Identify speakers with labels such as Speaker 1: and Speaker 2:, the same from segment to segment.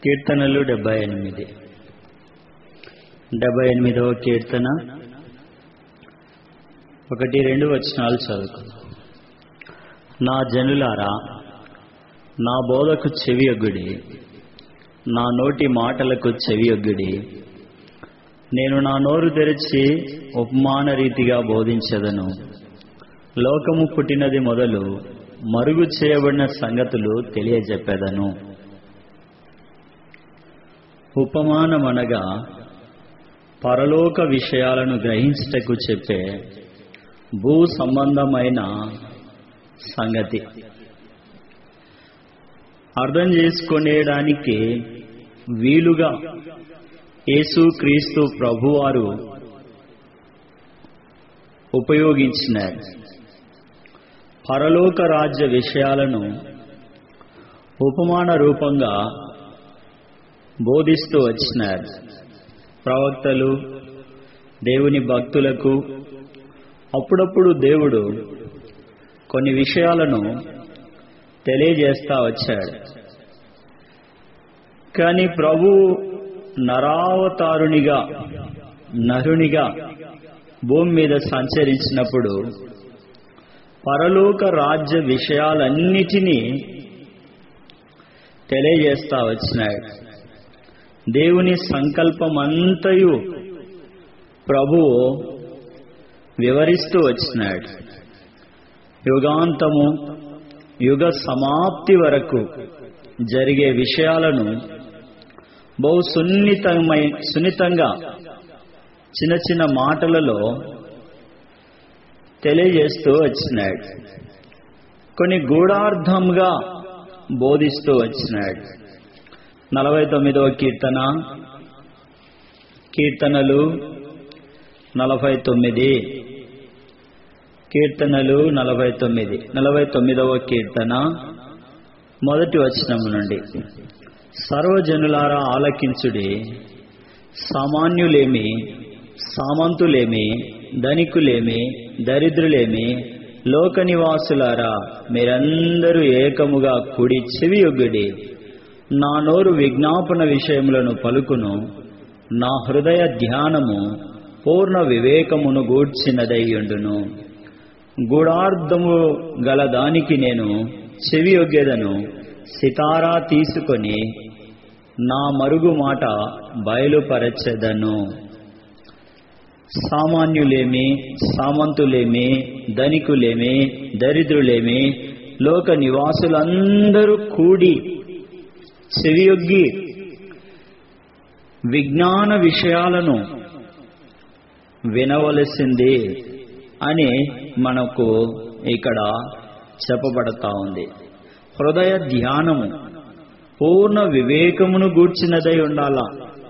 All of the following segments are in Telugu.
Speaker 1: కీర్తనలు డెబ్బై ఎనిమిది డెబ్బై ఎనిమిదవ కీర్తన ఒకటి రెండు వచనాలు చదువుకుందాం నా జనులారా నా బోధకు చెవియొగ్గుడి నా నోటి మాటలకు చెవియొగ్గుడి నేను నా నోరు తెరిచి ఉపమాన రీతిగా బోధించదను లోకము పుట్టినది మొదలు మరుగు చేయబడిన సంగతులు తెలియజెప్పెదను ఉపమానమనగా పరలోక విషయాలను గ్రహించుటకు చెప్పే భూ సంబంధమైన సంగతి అర్థం చేసుకునేడానికి వీలుగా యేసు క్రీస్తు ప్రభువారు ఉపయోగించినారు పరలోక రాజ్య విషయాలను ఉపమాన రూపంగా బోధిస్తూ వచ్చినారు ప్రవక్తలు దేవుని భక్తులకు అప్పుడప్పుడు దేవుడు కొన్ని విషయాలను తెలియజేస్తా వచ్చాడు కానీ ప్రభు నరావతారునిగా నరునిగా భూమి మీద సంచరించినప్పుడు పరలోక రాజ్య విషయాలన్నిటినీ తెలియజేస్తా వచ్చినాడు దేవుని సంకల్పమంతయు ప్రభువు వివరిస్తూ వచ్చినాడు యుగాంతము యుగ సమాప్తి వరకు జరిగే విషయాలను బహు సున్నితమై సున్నితంగా చిన్న చిన్న మాటలలో తెలియజేస్తూ వచ్చినాడు కొన్ని గూఢార్థంగా బోధిస్తూ వచ్చినాడు నలభై తొమ్మిదవ కీర్తన కీర్తనలు నలభై తొమ్మిది కీర్తనలు నలభై తొమ్మిది నలభై తొమ్మిదవ కీర్తన మొదటి వచనం నుండి సర్వజనులారా ఆలకించుడి సామాన్యులేమి సామంతులేమి ధనికులేమి దరిద్రులేమి లోక నివాసులారా మీరందరూ ఏకముగా కుడి చెవియొగ్గుడి నా నోరు విజ్ఞాపన విషయములను పలుకును నా హృదయ ధ్యానము పూర్ణ వివేకమును గూడ్చినదయ్యుండును గూఢార్థము గల దానికి నేను చెవియొగ్గెదను సితారా తీసుకొని నా మరుగు మాట బయలుపరచెదను సామాన్యులేమి సామంతులేమి ధనికులేమి దరిద్రులేమి లోక నివాసులందరూ కూడి చెవియొగ్గి విజ్ఞాన విషయాలను వినవలసింది అని మనకు ఇక్కడ చెప్పబడతా ఉంది హృదయ ధ్యానము పూర్ణ వివేకమును గూర్చినదై ఉండాలా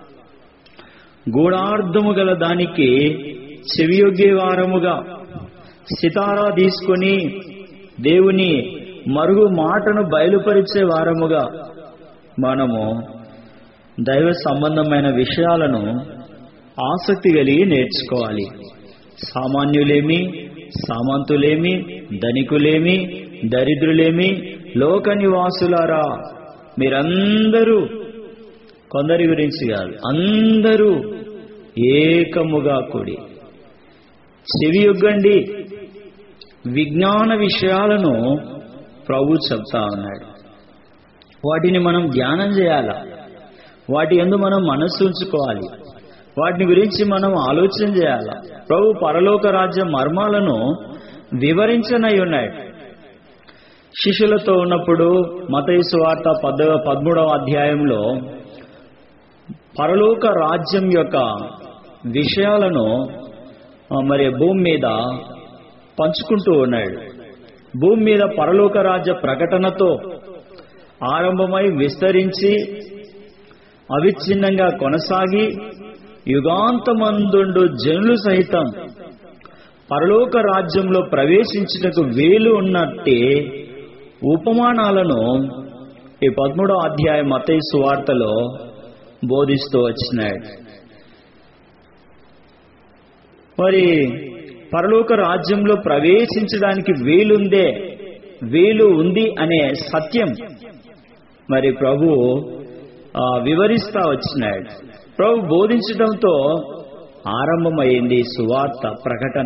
Speaker 1: గూఢార్థము గల దానికి చెవియొగ్గే వారముగా సితారా తీసుకొని దేవుని మరుగు మాటను బయలుపరిచే వారముగా మనము దైవ సంబంధమైన విషయాలను ఆసక్తి కలిగి నేర్చుకోవాలి సామాన్యులేమి సామంతులేమి ధనికులేమి దరిద్రులేమి లోక నివాసులారా మీరందరూ కొందరి గురించి కాదు అందరూ ఏకముగా కూడి చెవియొగ్గండి విజ్ఞాన విషయాలను ప్రభు చెప్తా ఉన్నాడు వాటిని మనం ధ్యానం చేయాలా వాటి ఎందు మనం మనస్సు ఉంచుకోవాలి వాటిని గురించి మనం ఆలోచన చేయాలా ప్రభు పరలోక రాజ్య మర్మాలను వివరించనై ఉన్నాడు శిష్యులతో ఉన్నప్పుడు మతయుసు వార్త పద పదమూడవ అధ్యాయంలో పరలోక రాజ్యం యొక్క విషయాలను మరి భూమి మీద పంచుకుంటూ ఉన్నాడు భూమి మీద పరలోక రాజ్య ప్రకటనతో ఆరంభమై విస్తరించి అవిచ్ఛిన్నంగా కొనసాగి యుగాంతమందుండు జనులు సహితం పరలోక రాజ్యంలో ప్రవేశించుటకు వేలు ఉన్నట్టే ఉపమానాలను ఈ పదమూడో అధ్యాయం మతయి సువార్తలో బోధిస్తూ వచ్చినాడు మరి పరలోక రాజ్యంలో ప్రవేశించడానికి వీలుందే వీలు ఉంది అనే సత్యం మరి ప్రభు ఆ, వివరిస్తా వచ్చినాడు ప్రభు బోధించడంతో ఆరంభమైంది సువార్త ప్రకటన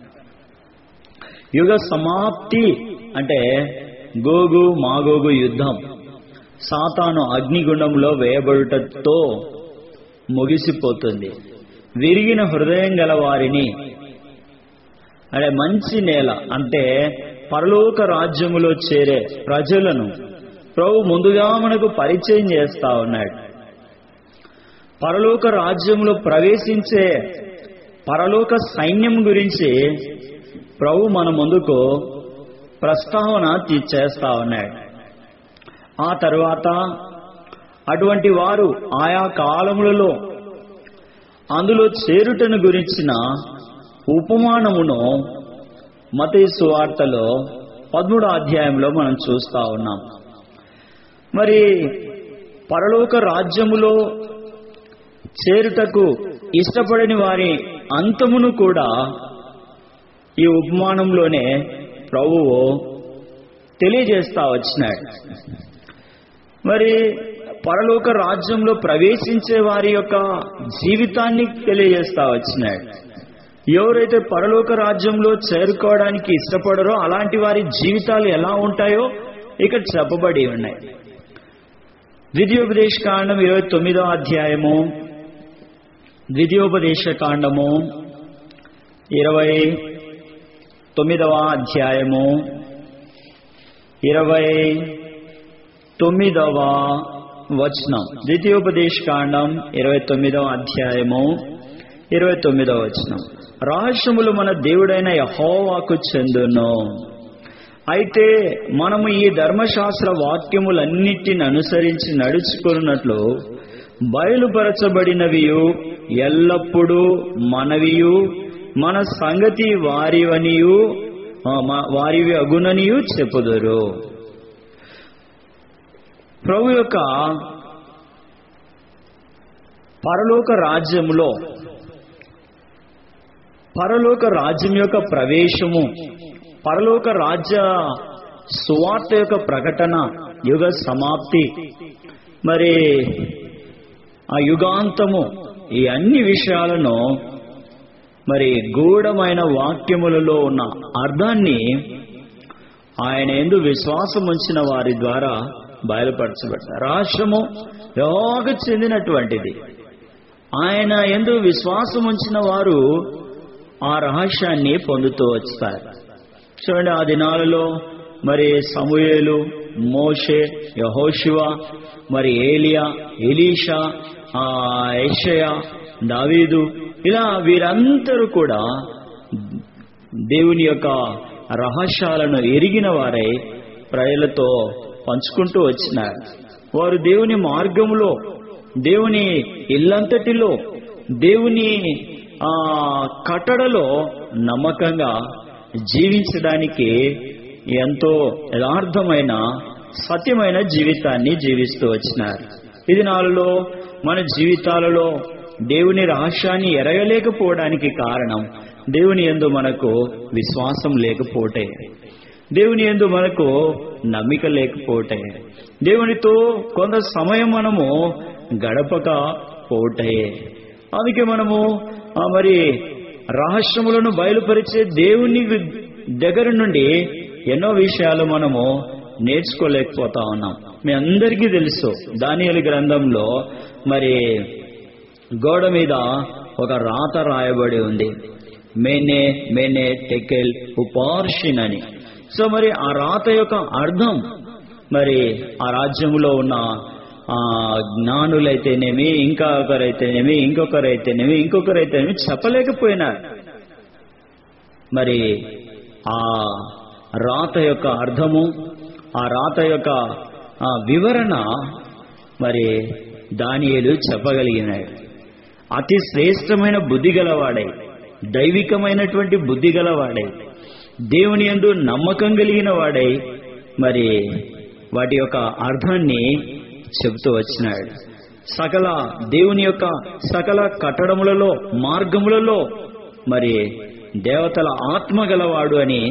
Speaker 1: యుగ సమాప్తి అంటే గోగు మాగోగు యుద్ధం సాతాను అగ్నిగుండంలో వేయబడుటతో ముగిసిపోతుంది విరిగిన హృదయం గల వారిని అంటే మంచి నేల అంటే పరలోక రాజ్యములో చేరే ప్రజలను ప్రభు ముందుగా మనకు పరిచయం చేస్తా ఉన్నాడు పరలోక రాజ్యంలో ప్రవేశించే పరలోక సైన్యం గురించి ప్రభు మన ముందుకు ప్రస్తావన తీ- చేస్తా ఉన్నాడు ఆ తరువాత అటువంటి వారు ఆయా కాలములలో అందులో చేరుటను గురించిన ఉపమానమును మతీ సువార్తలో పదమూడో అధ్యాయంలో మనం చూస్తా ఉన్నాం మరి పరలోక రాజ్యములో చేరుటకు ఇష్టపడని వారి అంతమును కూడా ఈ ఉపమానంలోనే ప్రభువు తెలియజేస్తా వచ్చినాడు మరి పరలోక రాజ్యంలో ప్రవేశించే వారి యొక్క జీవితాన్ని తెలియజేస్తా వచ్చినాడు ఎవరైతే పరలోక రాజ్యంలో చేరుకోవడానికి ఇష్టపడరో అలాంటి వారి జీవితాలు ఎలా ఉంటాయో ఇక్కడ చెప్పబడి ఉన్నాయి ద్వితీయోపదేశ కాండం ఇరవై తొమ్మిదో అధ్యాయము ద్వితీయోపదేశ కాండము ఇరవై తొమ్మిదవ అధ్యాయము ఇరవై తొమ్మిదవ వచనం ద్వితీయోపదేశ కాండం ఇరవై తొమ్మిదవ అధ్యాయము ఇరవై తొమ్మిదవ వచనం రహస్యములు మన దేవుడైన యహోవాకు చెందును అయితే మనము ఈ ధర్మశాస్త్ర వాక్యములన్నిటిని అనుసరించి నడుచుకున్నట్లు బయలుపరచబడినవియు ఎల్లప్పుడూ మనవియు మన సంగతి వారివనియు ఆ, మ- వారివి అగుననియు చెప్పుదురు ప్రభు యొక్క పరలోక రాజ్యములో పరలోక రాజ్యం యొక్క ప్రవేశము పరలోక రాజ్య సువార్త యొక్క ప్రకటన యుగ సమాప్తి మరి ఆ యుగాంతము ఈ అన్ని విషయాలను మరి గూఢమైన వాక్యములలో ఉన్న అర్థాన్ని ఆయన ఎందు విశ్వాసం ఉంచిన వారి ద్వారా బయలుపరచబడ్డారు రాష్ట్రము యోగ చెందినటువంటిది ఆయన ఎందు విశ్వాసం ఉంచిన వారు ఆ రహస్యాన్ని పొందుతూ వస్తారు చూడండి ఆ దినాలలో మరి సమూయేలు మోషే యహోశివ మరి ఏలియా ఎలీషా ఆ యెషయా దావీదు ఇలా వీరందరూ కూడా దేవుని యొక్క రహస్యాలను ఎరిగిన వారై ప్రజలతో పంచుకుంటూ వచ్చినారు వారు దేవుని మార్గములో దేవుని ఇల్లంతటిలో దేవుని ఆ కట్టడలో నమ్మకంగా జీవించడానికి ఎంతో యథార్థమైన సత్యమైన జీవితాన్ని జీవిస్తూ వచ్చినారు ఇది నాలుగులో మన జీవితాలలో దేవుని రహస్యాన్ని ఎరగలేకపోవడానికి కారణం దేవుని యందు మనకు విశ్వాసం లేకపోతే దేవుని యందు మనకు నమ్మిక లేకపోతే దేవునితో కొంత సమయం మనము గడపక పోటే అందుకే మనము ఆ మరి రహస్యములను బయలుపరిచే దేవుని వి- దగ్గర నుండి ఎన్నో విషయాలు మనము నేర్చుకోలేకపోతా ఉన్నాం మీ అందరికీ తెలుసు దానియలు గ్రంథంలో మరి గోడ మీద ఒక రాత రాయబడి ఉంది మేనే మేనే టెకెల్ ఉపార్షిన్ అని సో మరి ఆ రాత యొక్క అర్థం మరి ఆ రాజ్యంలో ఉన్న ఆ జ్ఞానులైతేనేమి ఇంకా ఒకరైతేనేమి ఇంకొకరైతేనేమి ఇంకొకరైతేనేమి చెప్పలేకపోయినారు మరి ఆ రాత యొక్క అర్థము ఆ రాత యొక్క ఆ వివరణ మరి దానియేలు చెప్పగలిగినాడు అతి శ్రేష్టమైన బుద్ధి గలవాడై దైవికమైనటువంటి బుద్ధి గలవాడై దేవుని యందు నమ్మకం కలిగిన వాడై మరి వాటి యొక్క అర్థాన్ని చెబుతూ వచ్చినాడు సకల దేవుని యొక్క సకల కట్టడములలో మార్గములలో మరి దేవతల ఆత్మ గలవాడు అని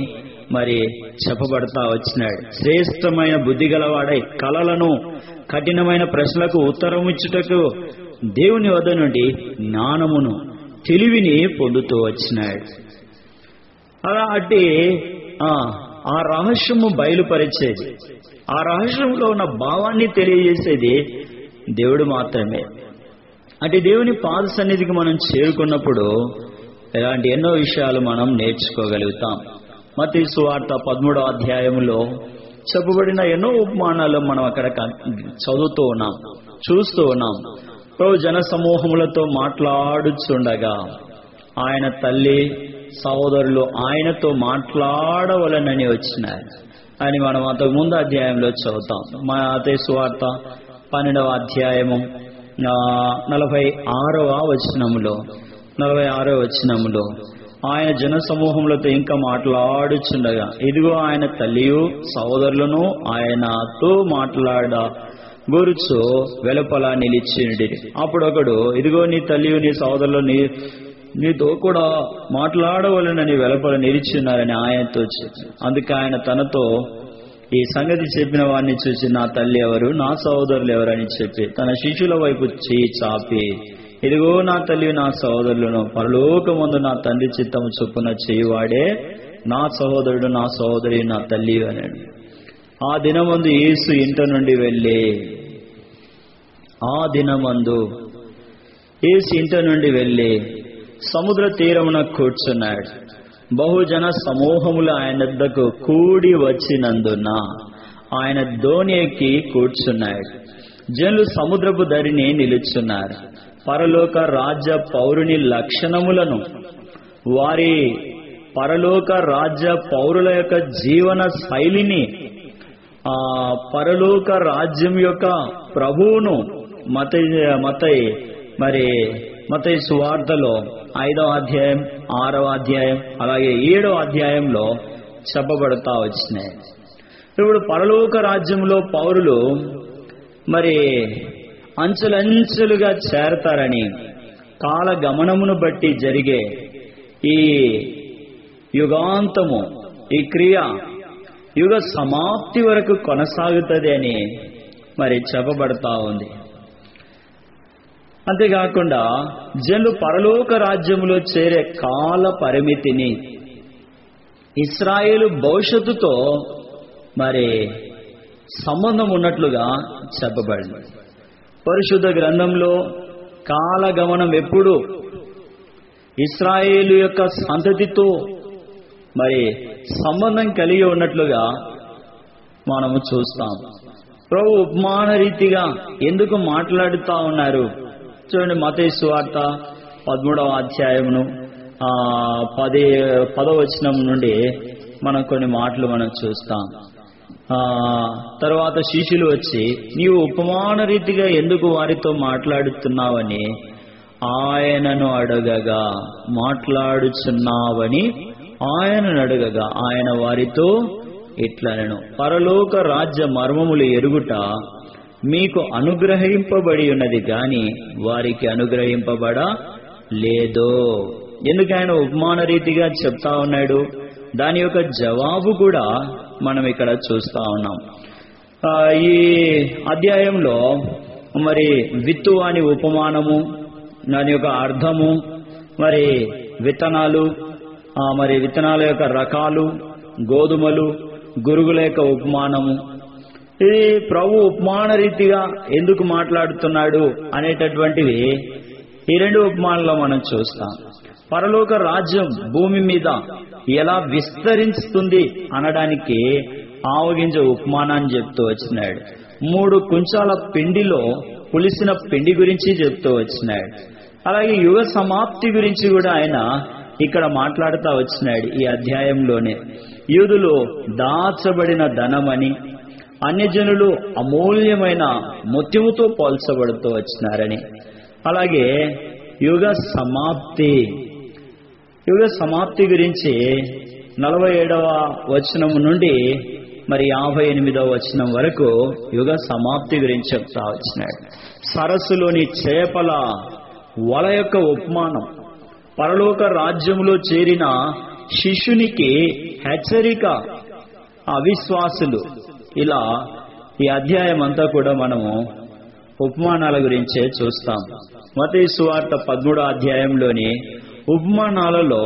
Speaker 1: మరి చెప్పబడతా వచ్చినాడు శ్రేష్టమైన బుద్ధి గలవాడై కలలను కఠినమైన ప్రశ్నలకు ఉత్తరం ఇచ్చుటకు దేవుని వద్ద నుండి జ్ఞానమును తెలివిని పొందుతూ వచ్చినాడు అలా అంటే ఆ ఆ రహస్యము బయలుపరిచేది ఆ రహస్యంలో ఉన్న భావాన్ని తెలియజేసేది దేవుడు మాత్రమే అంటే దేవుని పాద సన్నిధికి మనం చేరుకున్నప్పుడు ఇలాంటి ఎన్నో విషయాలు మనం నేర్చుకోగలుగుతాం మతీ సువార్త పదమూడో అధ్యాయంలో చెప్పబడిన ఎన్నో ఉపమానాలు మనం అక్కడ క- చదువుతూ ఉన్నాం చూస్తూ ఉన్నాం ప్రభు జన సమూహములతో మాట్లాడుచుండగా ఆయన తల్లి సహోదరులు ఆయనతో మాట్లాడవలనని వచ్చినారు అని మనం అంతకు ముందు అధ్యాయంలో చదువుతాం మా అతే సువార్త పన్నెండవ అధ్యాయము ఆ, నలభై ఆరవ వచనములో నలభై ఆరవ వచనములో ఆయన జన సమూహములతో ఇంకా మాట్లాడుచుండగా ఇదిగో ఆయన తల్లియు సహోదరులను ఆయనతో మాట్లాడ గురుచు వెలుపల నిలిచిండి అప్పుడు ఒకడు ఇదిగో నీ తల్లియు నీ సహోదరులు నీ నీతో కూడా మాట్లాడవలనని వెలుపల నిలిచిన్నారని ఆయనతో చెప్పి అందుకే ఆయన తనతో ఈ సంగతి చెప్పిన వారిని చూసి నా తల్లి ఎవరు నా సహోదరులు ఎవరని చెప్పి తన శిష్యుల వైపు చేయి చాపి ఇదిగో నా తల్లి నా సహోదరులను పరలోకమందు నా తండ్రి చిత్తము చొప్పున చేయువాడే నా సహోదరుడు నా సహోదరి నా తల్లి అన్నాడు ఆ దినమందు యేసు ఇంట నుండి వెళ్ళి ఆ దినమందు యేసు ఇంట నుండి వెళ్ళి సముద్ర తీరమున కూర్చున్నాడు బహుజన సమూహములు ఆయన వద్దకు కూడి వచ్చినందున ఆయన ధోని ఎక్కి కూర్చున్నాడు జనులు సముద్రపు దరిని నిలుచున్నారు పరలోక రాజ్య పౌరుని లక్షణములను వారి పరలోక రాజ్య పౌరుల యొక్క జీవన శైలిని ఆ పరలోక రాజ్యం యొక్క ప్రభువును మత మతై మరి మతై సువార్తలో ఐదవ అధ్యాయం ఆరవ అధ్యాయం అలాగే ఏడవ అధ్యాయంలో చెప్పబడతా వచ్చినాయి ఇప్పుడు పరలోక రాజ్యంలో పౌరులు మరి అంచెలంచెలుగా చేరతారని కాల గమనమును బట్టి జరిగే ఈ యుగాంతము ఈ క్రియ యుగ సమాప్తి వరకు కొనసాగుతుంది అని మరి చెప్పబడతా ఉంది అంతేకాకుండా జనులు పరలోక రాజ్యములో చేరే కాల పరిమితిని ఇస్రాయేలు భవిష్యత్తుతో మరి సంబంధం ఉన్నట్లుగా చెప్పబడింది పరిశుద్ధ గ్రంథంలో కాలగమనం ఎప్పుడు ఇస్రాయేలు యొక్క సంతతితో మరి సంబంధం కలిగి ఉన్నట్లుగా మనము చూస్తాం ప్రభు ఉపమాన రీతిగా ఎందుకు మాట్లాడుతా ఉన్నారు చూడండి మతేసు వార్త పదమూడవ అధ్యాయమును ఆ పది పదవచనం నుండి మనం కొన్ని మాటలు మనం చూస్తాం ఆ తర్వాత శిష్యులు వచ్చి నీవు ఉపమాన రీతిగా ఎందుకు వారితో మాట్లాడుతున్నావని ఆయనను అడగగా మాట్లాడుచున్నావని ఆయనను అడగగా ఆయన వారితో ఇట్లనను పరలోక రాజ్య మర్మములు ఎరుగుట మీకు అనుగ్రహింపబడి ఉన్నది గాని వారికి అనుగ్రహింపబడ లేదో ఎందుకు ఆయన ఉపమాన రీతిగా చెప్తా ఉన్నాడు దాని యొక్క జవాబు కూడా మనం ఇక్కడ చూస్తా ఉన్నాం ఆ, ఈ అధ్యాయంలో మరి విత్తు అని ఉపమానము దాని యొక్క అర్థము మరి విత్తనాలు ఆ, మరి విత్తనాల యొక్క రకాలు గోధుమలు గురుగుల యొక్క ఉపమానము ఇది ప్రభు ఉపమాన రీతిగా ఎందుకు మాట్లాడుతున్నాడు అనేటటువంటివి ఈ రెండు ఉపమానంలో మనం చూస్తాం పరలోక రాజ్యం భూమి మీద ఎలా విస్తరిస్తుంది అనడానికి ఆవగింజ ఉపమానాన్ని చెప్తూ వచ్చినాడు మూడు కుంచాల పిండిలో పులిసిన పిండి గురించి చెప్తూ వచ్చినాడు అలాగే యుగ సమాప్తి గురించి కూడా ఆయన ఇక్కడ మాట్లాడుతూ వచ్చినాడు ఈ అధ్యాయంలోనే యూదులు దాచబడిన ధనమని అన్యజనులు అమూల్యమైన ముత్యముతో పోల్చబడుతూ వచ్చినారని అలాగే యుగ సమాప్తి యుగ సమాప్తి గురించి నలభై ఏడవ వచనం నుండి మరి యాభై ఎనిమిదవ వచనం వరకు యుగ సమాప్తి గురించి చెప్తా వచ్చినాడు సరస్సులోని చేపల వల యొక్క ఉపమానం పరలోక రాజ్యములో చేరిన శిష్యునికి హెచ్చరిక అవిశ్వాసులు ఇలా ఈ అధ్యాయం అంతా కూడా మనము ఉపమానాల గురించే చూస్తాం మత సువార్త పదమూడో అధ్యాయంలోని ఉపమానాలలో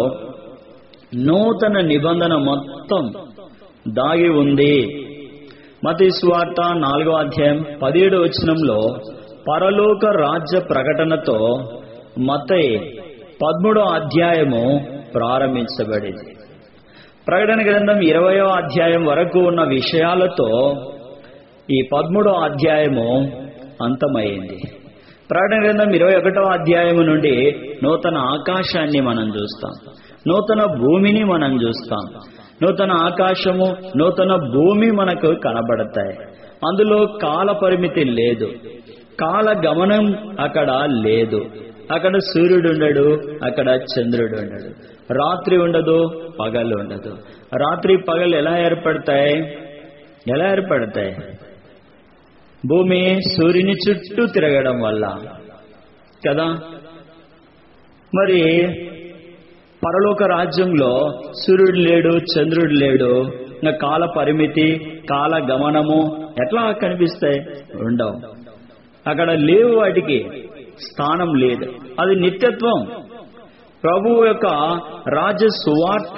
Speaker 1: నూతన నిబంధన మొత్తం దాగి ఉంది మత సువార్త నాలుగో అధ్యాయం పదిహేడు వచనంలో పరలోక రాజ్య ప్రకటనతో మతై పదమూడో అధ్యాయము ప్రారంభించబడింది ప్రకటన గ్రంథం ఇరవయో అధ్యాయం వరకు ఉన్న విషయాలతో ఈ పదమూడో అధ్యాయము అంతమైంది ప్రకటన గ్రంథం ఇరవై ఒకటో అధ్యాయము నుండి నూతన ఆకాశాన్ని మనం చూస్తాం నూతన భూమిని మనం చూస్తాం నూతన ఆకాశము నూతన భూమి మనకు కనబడతాయి అందులో కాల పరిమితి లేదు కాల గమనం అక్కడ లేదు అక్కడ సూర్యుడు ఉండడు అక్కడ చంద్రుడు ఉండడు రాత్రి ఉండదు పగలు ఉండదు రాత్రి పగలు ఎలా ఏర్పడతాయి ఎలా ఏర్పడతాయి భూమి సూర్యుని చుట్టూ తిరగడం వల్ల కదా మరి పరలోక రాజ్యంలో సూర్యుడు లేడు చంద్రుడు లేడు ఇంకా కాల పరిమితి కాల గమనము ఎట్లా కనిపిస్తాయి ఉండవు అక్కడ లేవు వాటికి స్థానం లేదు అది నిత్యత్వం ప్రభు యొక్క రాజ్య సువార్త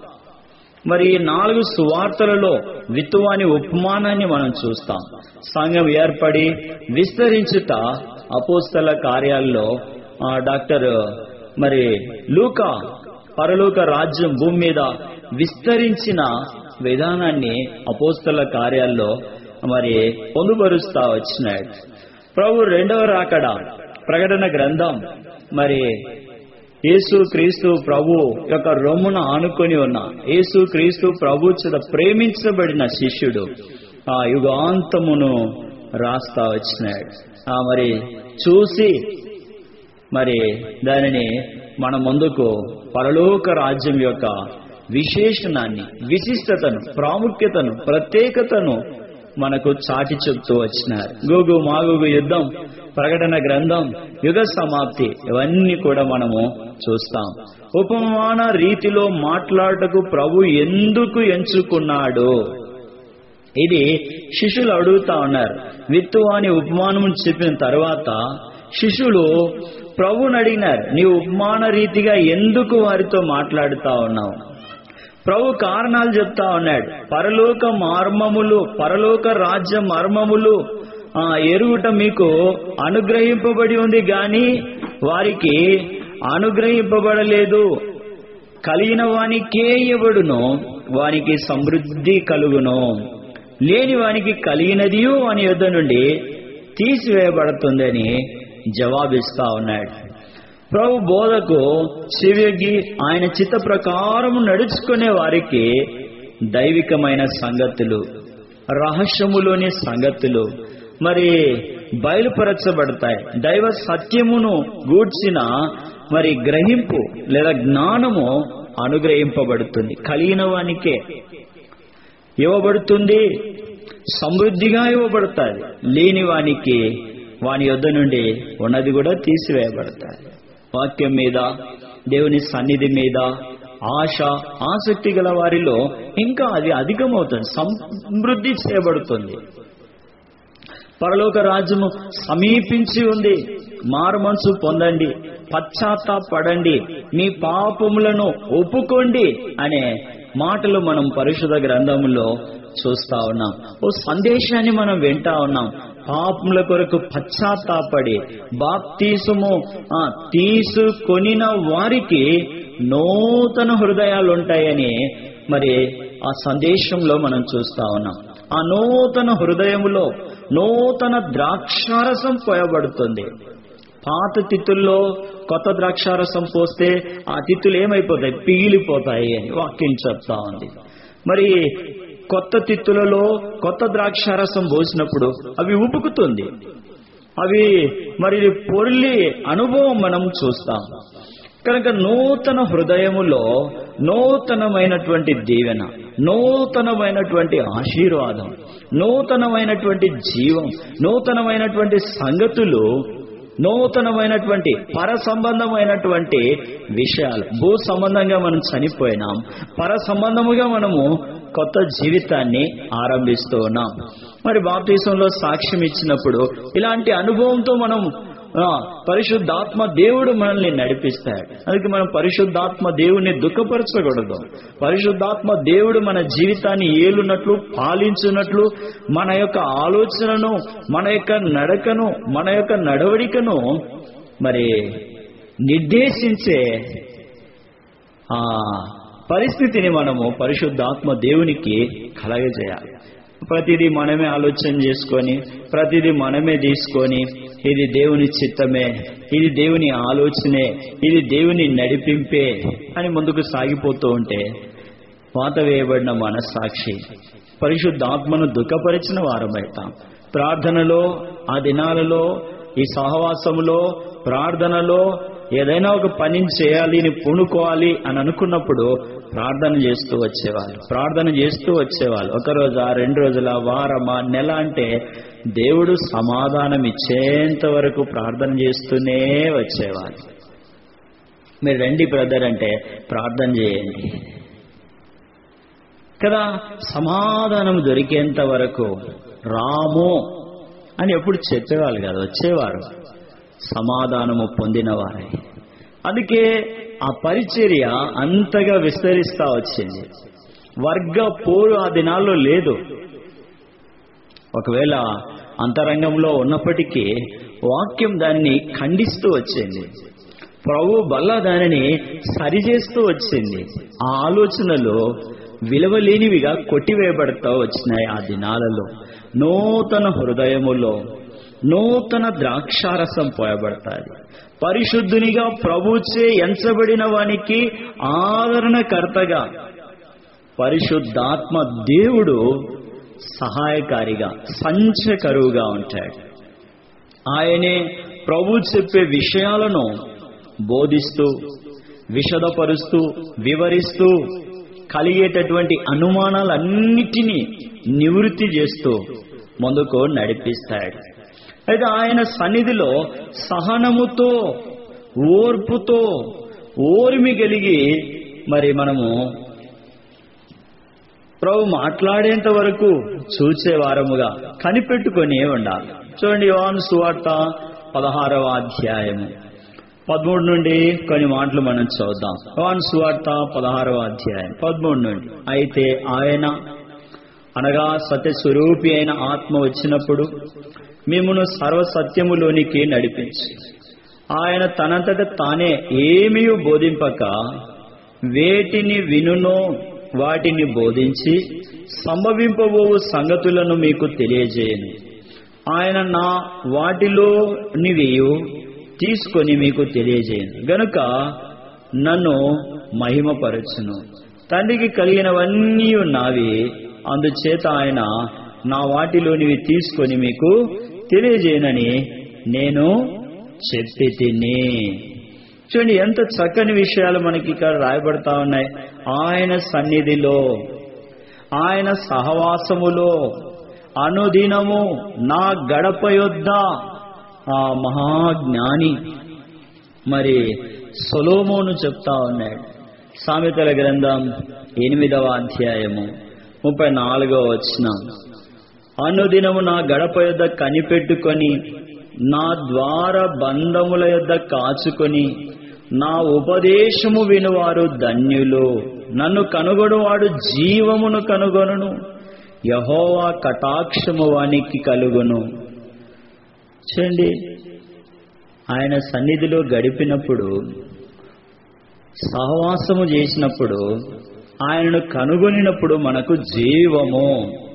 Speaker 1: మరి ఈ నాలుగు సువార్తలలో విత్తువాని ఉపమానాన్ని మనం చూస్తాం సంఘం ఏర్పడి విస్తరించుట అపోస్తల కార్యాల్లో ఆ, డాక్టర్ మరి లూకా పరలోక రాజ్యం భూమి మీద విస్తరించిన విధానాన్ని అపోస్తల కార్యాల్లో మరి పొందుపరుస్తా వచ్చినాడు ప్రభు రెండవ రాకడ ప్రకటన గ్రంథం మరి యేసు క్రీస్తు ప్రభు యొక్క రొమ్మున ఆనుకొని ఉన్న యేసు క్రీస్తు ప్రభు చేత ప్రేమించబడిన శిష్యుడు ఆ యుగాంతమును రాస్తా వచ్చినాడు ఆ మరి చూసి మరి దానిని మన ముందుకు పరలోక రాజ్యం యొక్క విశేషణాన్ని విశిష్టతను ప్రాముఖ్యతను ప్రత్యేకతను మనకు చాటి చెప్తూ వచ్చినారు గోగు మాగుగు యుద్ధం ప్రకటన గ్రంథం యుగ సమాప్తి ఇవన్నీ కూడా మనము చూస్తాం ఉపమాన రీతిలో మాట్లాడటకు ప్రభు ఎందుకు ఎంచుకున్నాడు ఇది శిష్యులు అడుగుతా ఉన్నారు విత్తు అని ఉపమానం చెప్పిన తర్వాత శిష్యులు ప్రభుని అడిగినారు నీ ఉపమాన రీతిగా ఎందుకు వారితో మాట్లాడుతా ఉన్నావు ప్రభు కారణాలు చెప్తా ఉన్నాడు పరలోక మర్మములు పరలోక రాజ్య మర్మములు ఆ, ఎరుగుట మీకు అనుగ్రహింపబడి ఉంది గాని వారికి అనుగ్రహింపబడలేదు కలిగిన వానికే ఇవ్వడును వానికి సమృద్ధి కలుగును లేని వానికి కలిగినదియు అని యుద్ధ నుండి తీసివేయబడుతుందని జవాబిస్తా ఉన్నాడు ప్రభు బోధకు చెవియొగ్గి ఆయన చిత్త ప్రకారం నడుచుకునే వారికి దైవికమైన సంగతులు రహస్యములోని సంగతులు మరి బయలుపరచబడతాయి దైవ సత్యమును గూడ్చిన మరి గ్రహింపు లేదా జ్ఞానము అనుగ్రహింపబడుతుంది కలిగిన వానికే ఇవ్వబడుతుంది సమృద్ధిగా ఇవ్వబడుతుంది లేని వానికి వాని యొద్ద నుండి ఉన్నది కూడా తీసివేయబడతాయి వాక్యం మీద దేవుని సన్నిధి మీద ఆశ ఆసక్తి గల వారిలో ఇంకా అది అధికమవుతుంది సమృద్ధి చేయబడుతుంది పరలోక రాజ్యము సమీపించి ఉంది మారు మనసు పొందండి పశ్చాత్తాపడండి మీ పాపములను ఒప్పుకోండి అనే మాటలు మనం పరిశుధ గ్రంథంలో చూస్తా ఉన్నాం ఓ సందేశాన్ని మనం వింటా ఉన్నాం పాపముల కొరకు పశ్చాత్తాపడి బాప్తీసము ఆ, తీసుకొనిన వారికి నూతన హృదయాలు ఉంటాయని మరి ఆ సందేశంలో మనం చూస్తా ఉన్నాం ఆ నూతన హృదయములో నూతన ద్రాక్షారసం పోయబడుతుంది పాత తిత్తుల్లో కొత్త ద్రాక్షారసం పోస్తే ఆ తిత్తులు ఏమైపోతాయి పీలిపోతాయి అని వాక్యం చెప్తా ఉంది మరి కొత్త తిత్తులలో కొత్త ద్రాక్షారసం పోసినప్పుడు అవి ఉబుకుతుంది అవి మరి పొర్లి అనుభవం మనం చూస్తాం కనుక నూతన హృదయములో నూతనమైనటువంటి దీవెన నూతనమైనటువంటి ఆశీర్వాదం నూతనమైనటువంటి జీవం నూతనమైనటువంటి సంగతులు నూతనమైనటువంటి పర సంబంధమైనటువంటి విషయాలు భూ సంబంధంగా మనం చనిపోయినాం పర సంబంధముగా మనము కొత్త జీవితాన్ని ఆరంభిస్తూ ఉన్నాం మరి బాప్తీసంలో సాక్ష్యం ఇచ్చినప్పుడు ఇలాంటి అనుభవంతో మనం ఆ, పరిశుద్ధాత్మ దేవుడు మనల్ని నడిపిస్తాడు అందుకే మనం పరిశుద్ధాత్మ దేవుని దుఃఖపరచకూడదు పరిశుద్ధాత్మ దేవుడు మన జీవితాన్ని ఏలునట్లు పాలించున్నట్లు మన యొక్క ఆలోచనను మన యొక్క నడకను మన యొక్క నడవడికను మరి నిర్దేశించే ఆ పరిస్థితిని మనము పరిశుద్ధాత్మ దేవునికి కలగజేయాలి ప్రతిదీ మనమే ఆలోచన చేసుకొని ప్రతిదీ మనమే తీసుకొని ఇది దేవుని చిత్తమే ఇది దేవుని ఆలోచనే ఇది దేవుని నడిపింపే అని ముందుకు సాగిపోతూ ఉంటే వాత వేయబడిన మనస్సాక్షి పరిశుద్ధాత్మను దుఃఖపరిచిన వారమైతాం ప్రార్థనలో ఆ దినాలలో ఈ సహవాసములో ప్రార్థనలో ఏదైనా ఒక పని చేయాలి అని పూనుకోవాలి అని అనుకున్నప్పుడు ప్రార్థన చేస్తూ వచ్చేవాళ్ళు ప్రార్థన చేస్తూ వచ్చేవాళ్ళు ఒక రోజా రెండు రోజుల వారమా నెల అంటే దేవుడు సమాధానం ఇచ్చేంత వరకు ప్రార్థన చేస్తూనే వచ్చేవాళ్ళు మీరు రండి బ్రదర్ అంటే ప్రార్థన చేయండి కదా సమాధానం దొరికేంత వరకు రాము అని ఎప్పుడు చెప్పేవాళ్ళు కాదు వచ్చేవారు సమాధానము పొందినవారే అందుకే ఆ పరిచర్య అంతగా విస్తరిస్తా వచ్చింది వర్గ పోరు ఆ దినాల్లో లేదు ఒకవేళ అంతరంగంలో ఉన్నప్పటికీ వాక్యం దాన్ని ఖండిస్తూ వచ్చింది ప్రభు బల్ల దానిని సరిచేస్తూ వచ్చింది ఆ ఆలోచనలు విలువలేనివిగా కొట్టివేయబడతా వచ్చినాయి ఆ దినాలలో నూతన హృదయములో నూతన ద్రాక్షారసం పోయబడతాది పరిశుద్ధునిగా ప్రభుచే ఎంచబడిన వానికి ఆదరణకర్తగా పరిశుద్ధాత్మ దేవుడు సహాయకారిగా సంచకరువుగా ఉంటాడు ఆయనే ప్రభు చెప్పే విషయాలను బోధిస్తూ విషదపరుస్తూ వివరిస్తూ కలిగేటటువంటి అనుమానాలన్నిటినీ నివృత్తి చేస్తూ ముందుకు నడిపిస్తాడు అయితే ఆయన సన్నిధిలో సహనముతో ఓర్పుతో ఓర్మి కలిగి మరి మనము ప్రభు మాట్లాడేంత వరకు చూసే వారముగా కనిపెట్టుకొని ఉండాలి చూడండి యోహాను సువార్త పదహారవ అధ్యాయము పదమూడు నుండి కొన్ని మాటలు మనం చూద్దాం యోహాను సువార్త పదహారవ అధ్యాయం పదమూడు నుండి అయితే ఆయన అనగా సత్యస్వరూపి అయిన ఆత్మ వచ్చినప్పుడు మిమ్మను సర్వసత్యములోనికి నడిపించి ఆయన తనంతట తానే ఏమీ బోధింపక వేటిని వినునో వాటిని బోధించి సంభవింపబోవు సంగతులను మీకు తెలియజేయను ఆయన నా వాటిలో నివియు తీసుకొని మీకు తెలియజేయను గనుక నన్ను మహిమపరచును తండ్రికి కలిగినవన్నీ నావి అందుచేత ఆయన నా వాటిలోనివి తీసుకొని మీకు తెలియజేయనని నేను చెప్పి తిని చూడండి ఎంత చక్కని విషయాలు మనకి ఇక్కడ రాయబడతా ఉన్నాయి ఆయన సన్నిధిలో ఆయన సహవాసములో అనుదినము నా గడప యొద్ద ఆ మహాజ్ఞాని మరి సొలోమోను చెప్తా ఉన్నాడు సామెతల గ్రంథం ఎనిమిదవ అధ్యాయము ముప్పై నాలుగవ వచనం అనుదినము నా గడప యొద్ద కనిపెట్టుకొని నా ద్వార బంధముల యొద్ద కాచుకొని నా ఉపదేశము వినువారు ధన్యులు నన్ను కనుగొనువాడు జీవమును కనుగొనును యహోవా కటాక్షము వానికి కలుగును చూడండి ఆయన సన్నిధిలో గడిపినప్పుడు సహవాసము చేసినప్పుడు ఆయనను కనుగొనినప్పుడు మనకు జీవము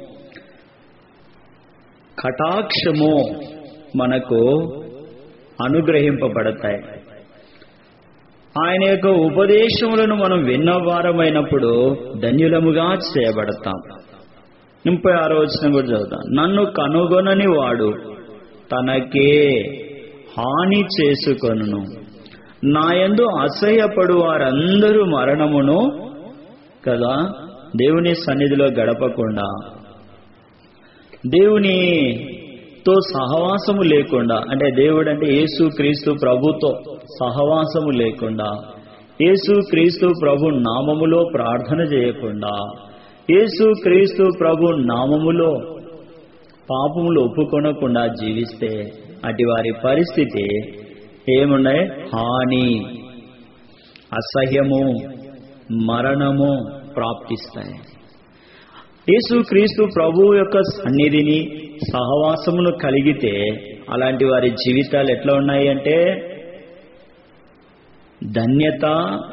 Speaker 1: కటాక్షము మనకు అనుగ్రహింపబడతాయి ఆయన యొక్క ఉపదేశములను మనం విన్నవారమైనప్పుడు ధన్యులముగా చేయబడతాం ముప్పై ఆరో వచ్చిన కూడా చదువుతాం నన్ను కనుగొనని వాడు తనకే హాని చేసుకొనును నా యందు అసహ్యపడు వారందరూ మరణమును కదా దేవుని సన్నిధిలో గడపకుండా దేవునితో తో సహవాసము లేకుండా అంటే దేవుడు అంటే యేసు క్రీస్తు ప్రభుతో సహవాసము లేకుండా యేసు క్రీస్తు ప్రభు నామములో ప్రార్థన చేయకుండా యేసు క్రీస్తు ప్రభు నామములో పాపములు ఒప్పుకొనకుండా జీవిస్తే అటు వారి పరిస్థితి ఏమున్నాయి హాని అసహ్యము మరణము ప్రాప్తిస్తాయి యేసు క్రీస్తు ప్రభు యొక్క సన్నిధిని సహవాసమును కలిగితే అలాంటి వారి జీవితాలు ఎట్లా ఉన్నాయి అంటే ధన్యత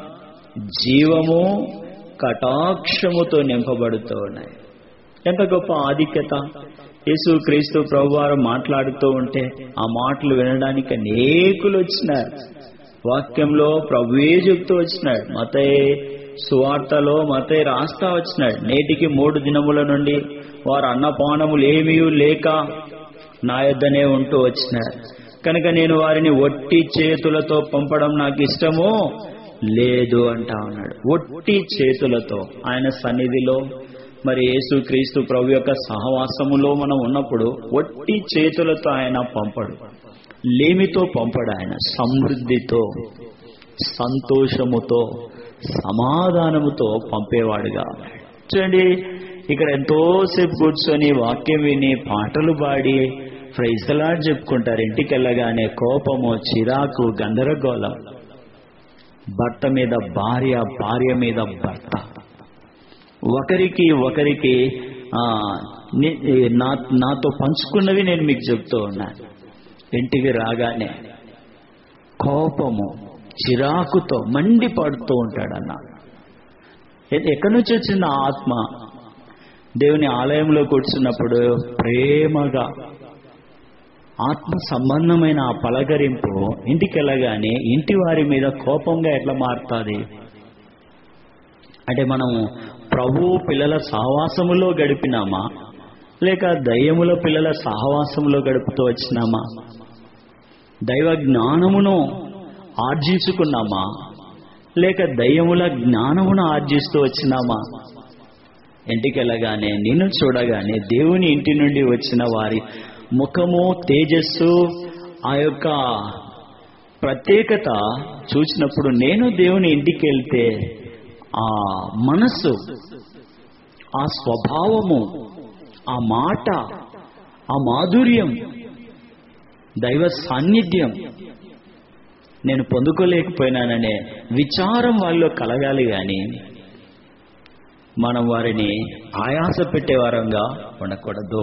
Speaker 1: జీవము కటాక్షముతో నింపబడుతూ ఉన్నాయి ఎంత గొప్ప ఆధిక్యత యేసు క్రీస్తు ప్రభు వారు మాట్లాడుతూ ఉంటే ఆ మాటలు వినడానికి అనేకులు వచ్చినారు వాక్యంలో ప్రభువే చెప్తూ వచ్చినాడు మతయ్య సువార్తలో మతయ్య రాస్తా వచ్చినాడు నేటికి మూడు దినముల నుండి వారు అన్నపానములు ఏమీ లేక నా యొద్దనే ఉంటూ వచ్చినారు కనుక నేను వారిని ఒట్టి చేతులతో పంపడం నాకు ఇష్టమో లేదు అంటా ఉన్నాడు ఒట్టి చేతులతో ఆయన సన్నిధిలో మరి యేసు క్రీస్తు ప్రభు యొక్క సహవాసములో మనం ఉన్నప్పుడు ఒట్టి చేతులతో ఆయన పంపడు లేమితో పంపడు ఆయన సమృద్ధితో సంతోషముతో సమాధానముతో పంపేవాడుగా ఉన్నాడు. చూడండి ఇక్కడ ఎంతోసేపు కూర్చొని వాక్యం విని పాటలు పాడి ఫ్రైజలా చెప్పుకుంటారు ఇంటికి వెళ్ళగానే కోపము చిరాకు గందరగోళం భర్త మీద భార్య భార్య మీద భర్త ఒకరికి ఒకరికి ఆ, ని- నా నాతో పంచుకున్నవి నేను మీకు చెప్తూ ఉన్నాను ఇంటికి రాగానే కోపము చిరాకుతో మండిపడుతూ ఉంటాడన్న ఎ- ఎక్కడి నుంచి వచ్చింది ఆ ఆత్మ దేవుని ఆలయంలో కూర్చున్నప్పుడు ప్రేమగా ఆత్మ సంబంధమైన ఆ పలకరింపు ఇంటికి వెళ్ళగానే ఇంటి వారి మీద కోపంగా ఎట్లా మారుతుంది అంటే మనం ప్రభు పిల్లల సహవాసములో గడిపినామా లేక దయ్యముల పిల్లల సహవాసములో గడుపుతూ వచ్చినామా దైవ జ్ఞానమును ఆర్జించుకున్నామా లేక దయ్యముల జ్ఞానమును ఆర్జిస్తూ వచ్చినామా ఇంటికి వెళ్ళగానే నిన్ను చూడగానే దేవుని ఇంటి నుండి వచ్చిన వారి ముఖము తేజస్సు ఆ యొక్క ప్రత్యేకత చూసినప్పుడు నేను దేవుని ఇంటికి వెళ్తే ఆ మనస్సు ఆ స్వభావము ఆ మాట ఆ మాధుర్యం దైవ సాన్నిధ్యం నేను పొందుకోలేకపోయినాననే విచారం వాళ్ళలో కలగాలి కానీ మనం వారిని ఆయాస పెట్టేవారంగా ఉండకూడదు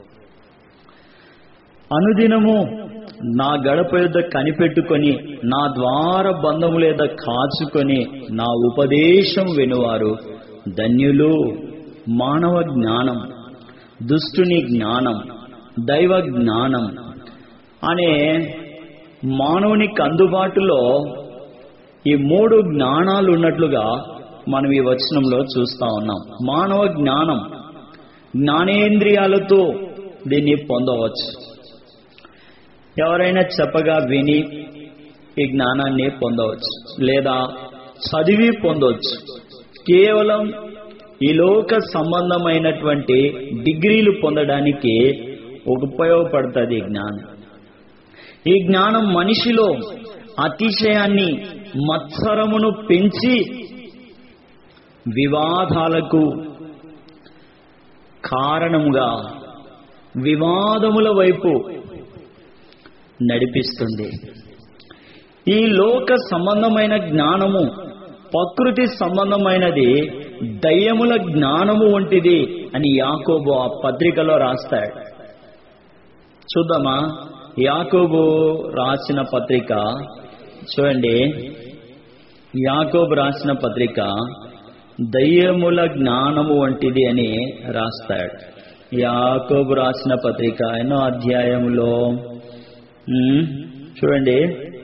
Speaker 1: అనుదినము నా గడప యొద్ద కనిపెట్టుకొని నా ద్వార బంధముల యొద్ద కాచుకొని నా ఉపదేశం వినువారు ధన్యులు మానవ జ్ఞానం దుష్టుని జ్ఞానం దైవ జ్ఞానం అనే మానవునికి అందుబాటులో ఈ మూడు జ్ఞానాలు ఉన్నట్లుగా మనం ఈ వచనంలో చూస్తా ఉన్నాం మానవ జ్ఞానం జ్ఞానేంద్రియాలతో దీన్ని పొందవచ్చు ఎవరైనా చెప్పగా విని ఈ జ్ఞానాన్ని పొందవచ్చు లేదా చదివి పొందవచ్చు కేవలం ఈ లోక సంబంధమైనటువంటి డిగ్రీలు పొందడానికి ఉపయోగపడుతుంది ఈ జ్ఞానం ఈ జ్ఞానం మనిషిలో అతిశయాన్ని మత్సరమును పెంచి వివాదాలకు కారణముగా వివాదముల వైపు నడిపిస్తుంది ఈ లోక సంబంధమైన జ్ఞానము ప్రకృతి సంబంధమైనది దయ్యముల జ్ఞానము వంటిది అని యాకోబు ఆ పత్రికలో రాస్తాడు చూద్దామా యాకోబు రాసిన పత్రిక చూడండి యాకోబు రాసిన పత్రిక దయ్యముల జ్ఞానము వంటిది అని రాస్తాడు యాకోబు రాసిన పత్రిక ఎన్నో అధ్యాయములో ఉమ్, చూడండి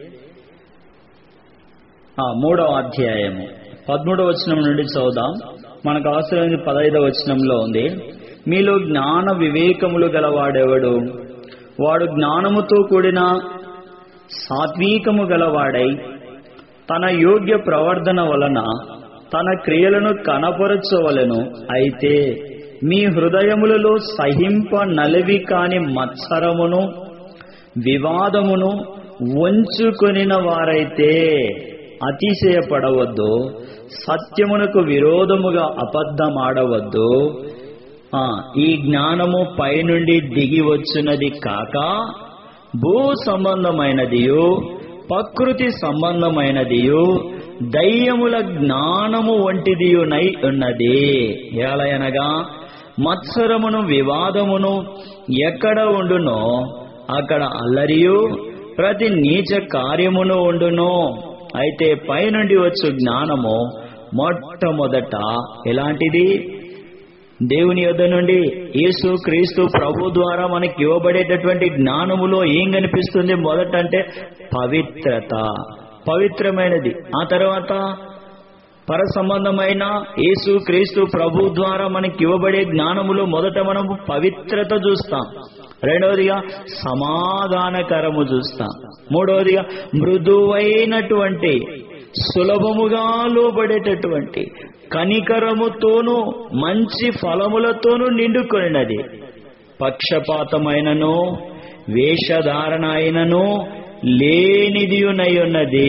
Speaker 1: ఆ మూడవ అధ్యాయము పదమూడవ వచనం నుండి చదువుదాం మనకు అవసరమైంది పదహైదవ వచనంలో ఉంది మీలో జ్ఞాన వివేకములు గలవాడెవడు వాడు జ్ఞానముతో కూడిన సాత్వికము గలవాడై తన యోగ్య ప్రవర్ధన వలన తన క్రియలను కనపరచవలెను అయితే మీ హృదయములలో సహింప నలివి కాని మత్సరమును వివాదమును వంచుకొనిన వారైతే అతిశయపడవద్దు సత్యమునకు విరోధముగా అబద్ధమాడవద్దు ఆ, ఈ జ్ఞానము పైనుండి దిగి వచ్చినది కాక భూ సంబంధమైనదియు ప్రకృతి సంబంధమైనదియు దయ్యముల జ్ఞానము వంటిదియునై ఉన్నది ఎలయనగా మత్సరమును వివాదమును ఎక్కడ ఉండునో అక్కడ అల్లరియు ప్రతి నీచ కార్యమును ఉండును అయితే పైనుండి వచ్చు జ్ఞానము మొట్టమొదట ఎలాంటిది దేవుని యొద్ద నుండి యేసు క్రీస్తు ప్రభు ద్వారా మనకి ఇవ్వబడేటటువంటి జ్ఞానములో ఏం కనిపిస్తుంది మొదట అంటే పవిత్రత పవిత్రమైనది ఆ తర్వాత పర సంబంధమైన యేసు క్రీస్తు ప్రభు ద్వారా మనకి ఇవ్వబడే జ్ఞానములో మొదట మనము పవిత్రత చూస్తాం రెండవదిగా సమాధానకరము చూస్తాం మూడవదిగా మృదువైనటువంటి సులభముగా లోబడేటటువంటి కనికరముతోనూ మంచి ఫలములతోనూ నిండుకొనినది పక్షపాతమైనను వేషధారణ అయినను లేనిదియునై ఉన్నది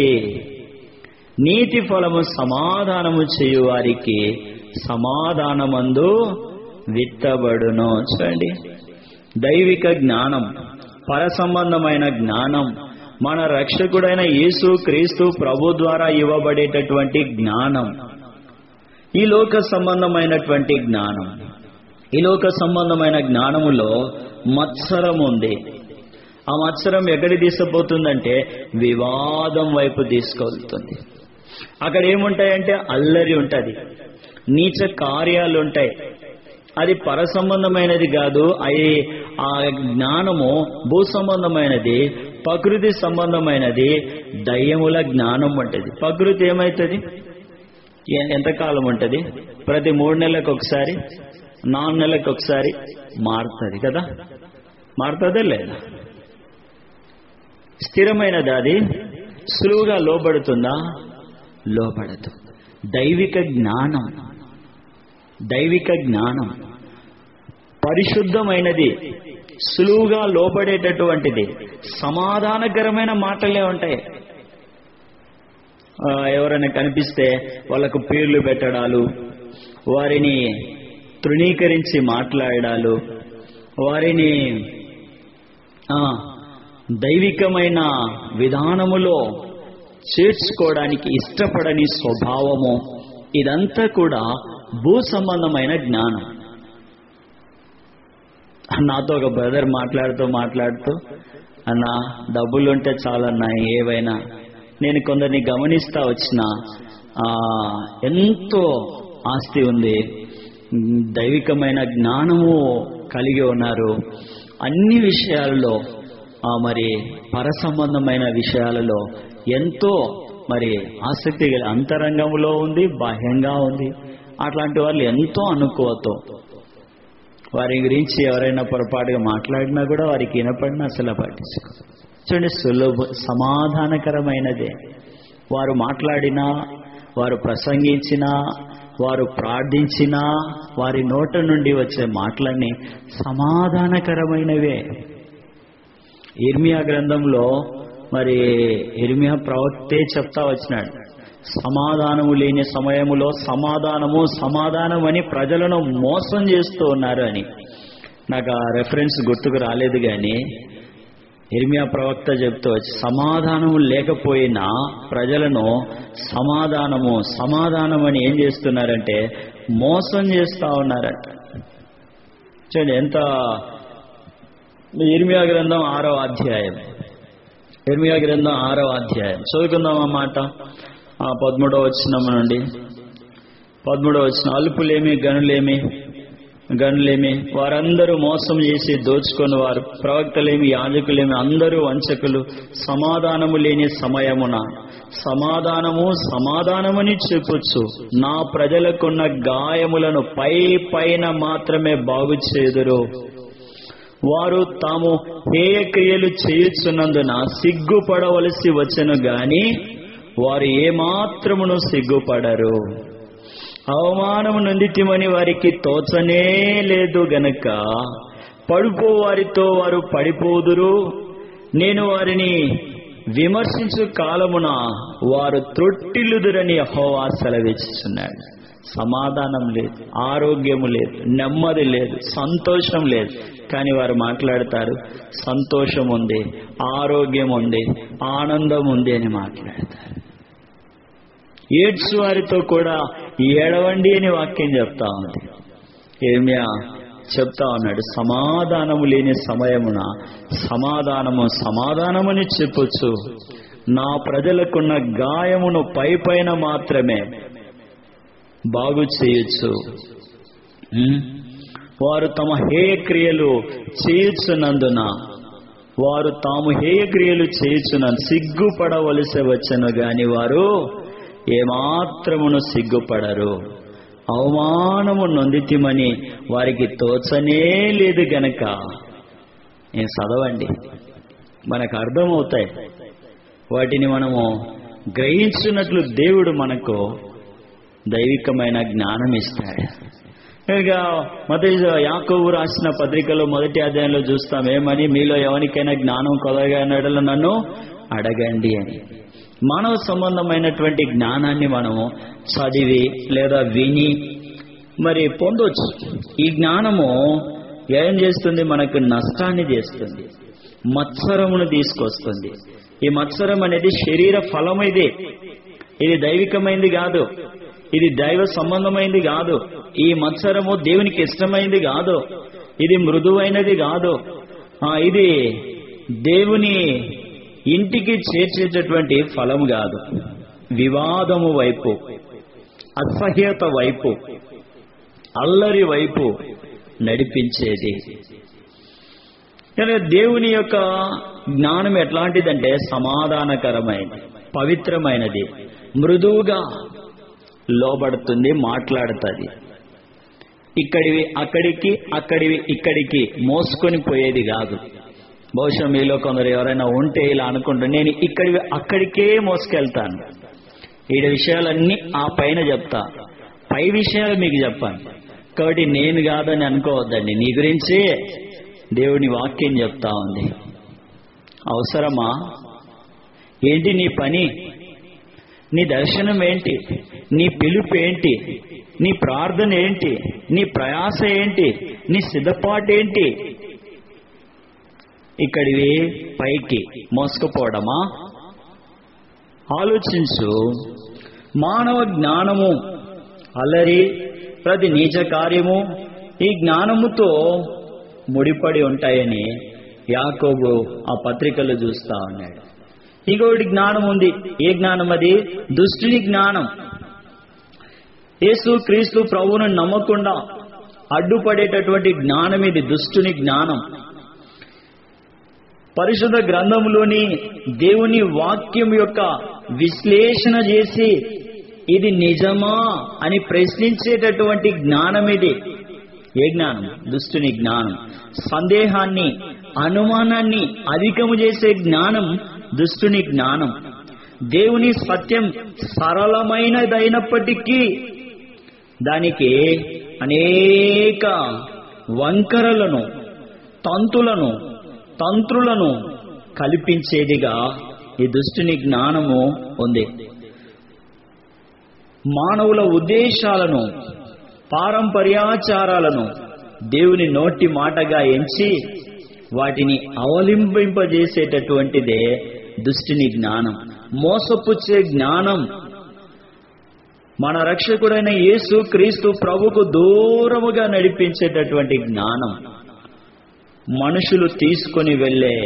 Speaker 1: నీతి ఫలము సమాధానము చేయు వారికి సమాధానమందు విత్తబడును చూడండి దైవిక జ్ఞానం పర సంబంధమైన జ్ఞానం మన రక్షకుడైన యేసు క్రీస్తు ప్రభు ద్వారా ఇవ్వబడేటటువంటి జ్ఞానం ఈ లోక సంబంధమైనటువంటి జ్ఞానం ఈ లోక సంబంధమైన జ్ఞానములో మత్సరం ఉంది ఆ మత్సరం ఎక్కడికి తీసుకుపోతుందంటే వివాదం వైపు తీసుకెళ్తుంది అక్కడ ఏముంటాయంటే అల్లరి ఉంటది నీచ కార్యాలు ఉంటాయి అది పర సంబంధమైనది కాదు అవి ఆ జ్ఞానము భూ సంబంధమైనది ప్రకృతి సంబంధమైనది దయ్యముల జ్ఞానం ఉంటుంది ప్రకృతి ఏమవుతుంది ఎ- ఎంతకాలం ఉంటుంది ప్రతి మూడు నెలలకు ఒకసారి నాలుగు నెలలకు ఒకసారి మారుతుంది కదా మారుతుందే లేదా స్థిరమైనది అది సులువుగా లోబడుతుందా లోబడదు దైవిక జ్ఞానం దైవిక జ్ఞానం పరిశుద్ధమైనది సులువుగా లోబడేటటువంటిది సమాధానకరమైన మాటలే ఉంటాయి ఆ, ఎవరైనా కనిపిస్తే వాళ్ళకు పేర్లు పెట్టడాలు వారిని తృణీకరించి మాట్లాడాలు వారిని ఆ, దైవికమైన విధానములో చేర్చుకోవడానికి ఇష్టపడని స్వభావము ఇదంతా కూడా భూ సంబంధమైన జ్ఞానం నాతో ఒక బ్రదర్ మాట్లాడుతూ మాట్లాడుతూ అన్న డబ్బులుంటే చాలన్నా ఏవైనా నేను కొందరిని గమనిస్తా వచ్చిన ఆ, ఎంతో ఆస్తి ఉంది ఉమ్, దైవికమైన జ్ఞానము కలిగి ఉన్నారు అన్ని విషయాల్లో ఆ, మరి పర సంబంధమైన విషయాలలో ఎంతో మరి ఆసక్తి గల అంతరంగంలో ఉంది బాహ్యంగా ఉంది అట్లాంటి వాళ్ళు ఎంతో అనుకోవతో వారి గురించి ఎవరైనా పొరపాటుగా మాట్లాడినా కూడా వారికి వినపడినా అసలు పట్టించుకో చూడండి సులభ సమాధానకరమైనదే వారు మాట్లాడినా వారు ప్రసంగించినా వారు ప్రార్థించినా వారి నోట నుండి వచ్చే మాటలన్నీ సమాధానకరమైనవే ఇర్మియా గ్రంథంలో మరి ఇర్మియా ప్రవక్తే చెప్తా వచ్చినాడు సమాధానము లేని సమయములో సమాధానము సమాధానం అని ప్రజలను మోసం చేస్తూ ఉన్నారు అని నాకు ఆ రెఫరెన్స్ గుర్తుకు రాలేదు కానీ ఇర్మియా ప్రవక్త చెప్తూ వచ్చి సమాధానము లేకపోయినా ప్రజలను సమాధానము సమాధానం అని ఏం చేస్తున్నారంటే మోసం చేస్తా ఉన్నారట చూడండి ఎంత ఇర్మియా గ్రంథం ఆరో అధ్యాయం ఇర్మియా గ్రంథం ఆరో అధ్యాయం చదువుకుందాం ఆ మాట ఆ పదమూడవ వచ్చిన నుండి పదమూడవ వచ్చిన అల్పులేమి గనులేమి గనులేమి వారందరూ మోసం చేసి దోచుకొని వారు ప్రవక్తలేమి యాజకులేమి అందరూ వంచకులు సమాధానము లేని సమయమున సమాధానము సమాధానమని చెప్పొచ్చు నా ప్రజలకున్న గాయములను పై పైన మాత్రమే బాగు చేదురు వారు తాము హేయక్రియలు చేయుచున్నందున సిగ్గుపడవలసి వచ్చెను గాని వారు ఏమాత్రమును సిగ్గుపడరు అవమానము నొందితిమని వారికి తోచనే లేదు గనక పడిపో వారితో వారు పడిపోదురు నేను వారిని విమర్శించు కాలమున వారు త్రొట్టిల్లుదురని యెహోవా సెలవిస్తున్నాడు సమాధానం లేదు ఆరోగ్యము లేదు నెమ్మది లేదు సంతోషం లేదు కానీ వారు మాట్లాడతారు సంతోషం ఉంది ఆరోగ్యం ఉంది ఆనందం ఉంది అని మాట్లాడతారు ఏడ్స్ వారితో కూడా ఏడవండి అని వాక్యం చెప్తా ఉంది ఏమియా చెప్తా ఉన్నాడు సమాధానము లేని సమయమున సమాధానము సమాధానమని చెప్పొచ్చు నా ప్రజలకున్న గాయమును పై పైన మాత్రమే బాగు చేయొచ్చు ఉం? వారు తమ హేయ క్రియలు చేయుచున్నందున వారు తాము హేయ క్రియలు చేయుచున్న సిగ్గుపడవలసి వచ్చను గాని వారు ఏమాత్రమును సిగ్గుపడరు అవమానము నొందితిమని వారికి తోచనే లేదు గనక నేను చదవండి మనకు అర్థమవుతాయి వాటిని మనము గ్రహించినట్లు దేవుడు మనకు దైవికమైన జ్ఞానం ఇస్తాడు ఇక మత యాకోబు రాసిన పత్రికలో మొదటి అధ్యాయంలో చూస్తాం ఏమని మీలో ఎవరికైనా జ్ఞానం కొదగా నడలు నన్ను అడగండి అని మానవ సంబంధమైనటువంటి జ్ఞానాన్ని మనము చదివి లేదా విని మరి పొందొచ్చు ఈ జ్ఞానము ఏం చేస్తుంది మనకు నష్టాన్ని చేస్తుంది మత్సరమును తీసుకొస్తుంది ఈ మత్సరం అనేది శరీర ఫలం ఇది ఇది దైవికమైంది కాదు ఇది దైవ సంబంధమైంది కాదు ఈ మత్సరము దేవునికి ఇష్టమైంది కాదు ఇది మృదువైనది కాదు ఆ, ఇది దేవుని ఇంటికి చేర్చేటటువంటి ఫలం కాదు వివాదము వైపు అసహ్యత వైపు అల్లరి వైపు నడిపించేది కనుక దేవుని యొక్క జ్ఞానం ఎట్లాంటిదంటే సమాధానకరమైనది పవిత్రమైనది మృదువుగా లోబడుతుంది మాట్లాడుతుంది ఇక్కడివి అక్కడికి అక్కడివి ఇక్కడికి మోసుకొని పోయేది కాదు బహుశా మీలో కొందరు ఎవరైనా ఉంటే ఇలా అనుకుంటారు నేను ఇక్కడివి అక్కడికే మోసుకెళ్తాను ఈ విషయాలన్నీ ఆ పైన చెప్తా పై విషయాలు మీకు చెప్పాను కాబట్టి నేను కాదని అనుకోవద్దండి నీ గురించి దేవుని వాక్యం చెప్తా ఉంది అవసరమా ఏంటి నీ పని నీ దర్శనం ఏంటి నీ పిలుపు ఏంటి నీ ప్రార్థన ఏంటి నీ ప్రయాస ఏంటి నీ సిద్ధపాటు ఏంటి ఇక్కడివి పైకి మోసుకుపోవడమా ఆలోచించు మానవ జ్ఞానము అల్లరి ప్రతి నీచ కార్యము ఈ జ్ఞానముతో ముడిపడి ఉంటాయని యాకోబు ఆ పత్రికలు చూస్తా ఉన్నాడు ఇంకొకటి జ్ఞానం ఉంది ఏ జ్ఞానం అది దుష్టుని జ్ఞానం యేసు క్రీస్తు ప్రభువును నమ్మకుండా అడ్డుపడేటటువంటి జ్ఞానం ఇది దుష్టుని జ్ఞానం పరిశుద్ధ గ్రంథంలోని దేవుని వాక్యం యొక్క విశ్లేషణ చేసి ఇది నిజమా అని ప్రశ్నించేటటువంటి జ్ఞానం ఇది ఏ జ్ఞానం దుష్టుని జ్ఞానం సందేహాన్ని అనుమానాన్ని అధికము చేసే జ్ఞానం దుష్టుని జ్ఞానం దేవుని సత్యం సరళమైనదైనప్పటికీ దానికి అనేక వంకరలను తంతులను తంత్రులను కల్పించేదిగా ఈ దుష్టుని జ్ఞానము ఉంది మానవుల ఉద్దేశాలను పారంపర్యాచారాలను దేవుని నోటి మాటగా ఎంచి వాటిని అవలింబింపజేసేటటువంటిదే దుష్టిని జ్ఞానం మోసపుచ్చే జ్ఞానం మన రక్షకుడైన యేసు క్రీస్తు ప్రభుకు దూరముగా నడిపించేటటువంటి జ్ఞానం మనుషులు తీసుకొని వెళ్ళే